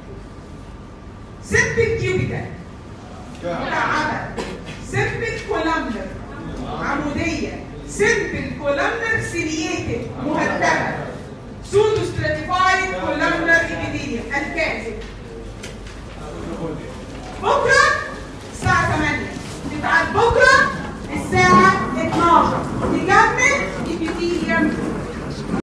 سمبل كيوبيكال مكعبه سمبل كولامنر عموديه سمبل كولامنر سيلييتد مهدمه سودو ستراتيفايد كولامنر ايبيثيليوم الكاذب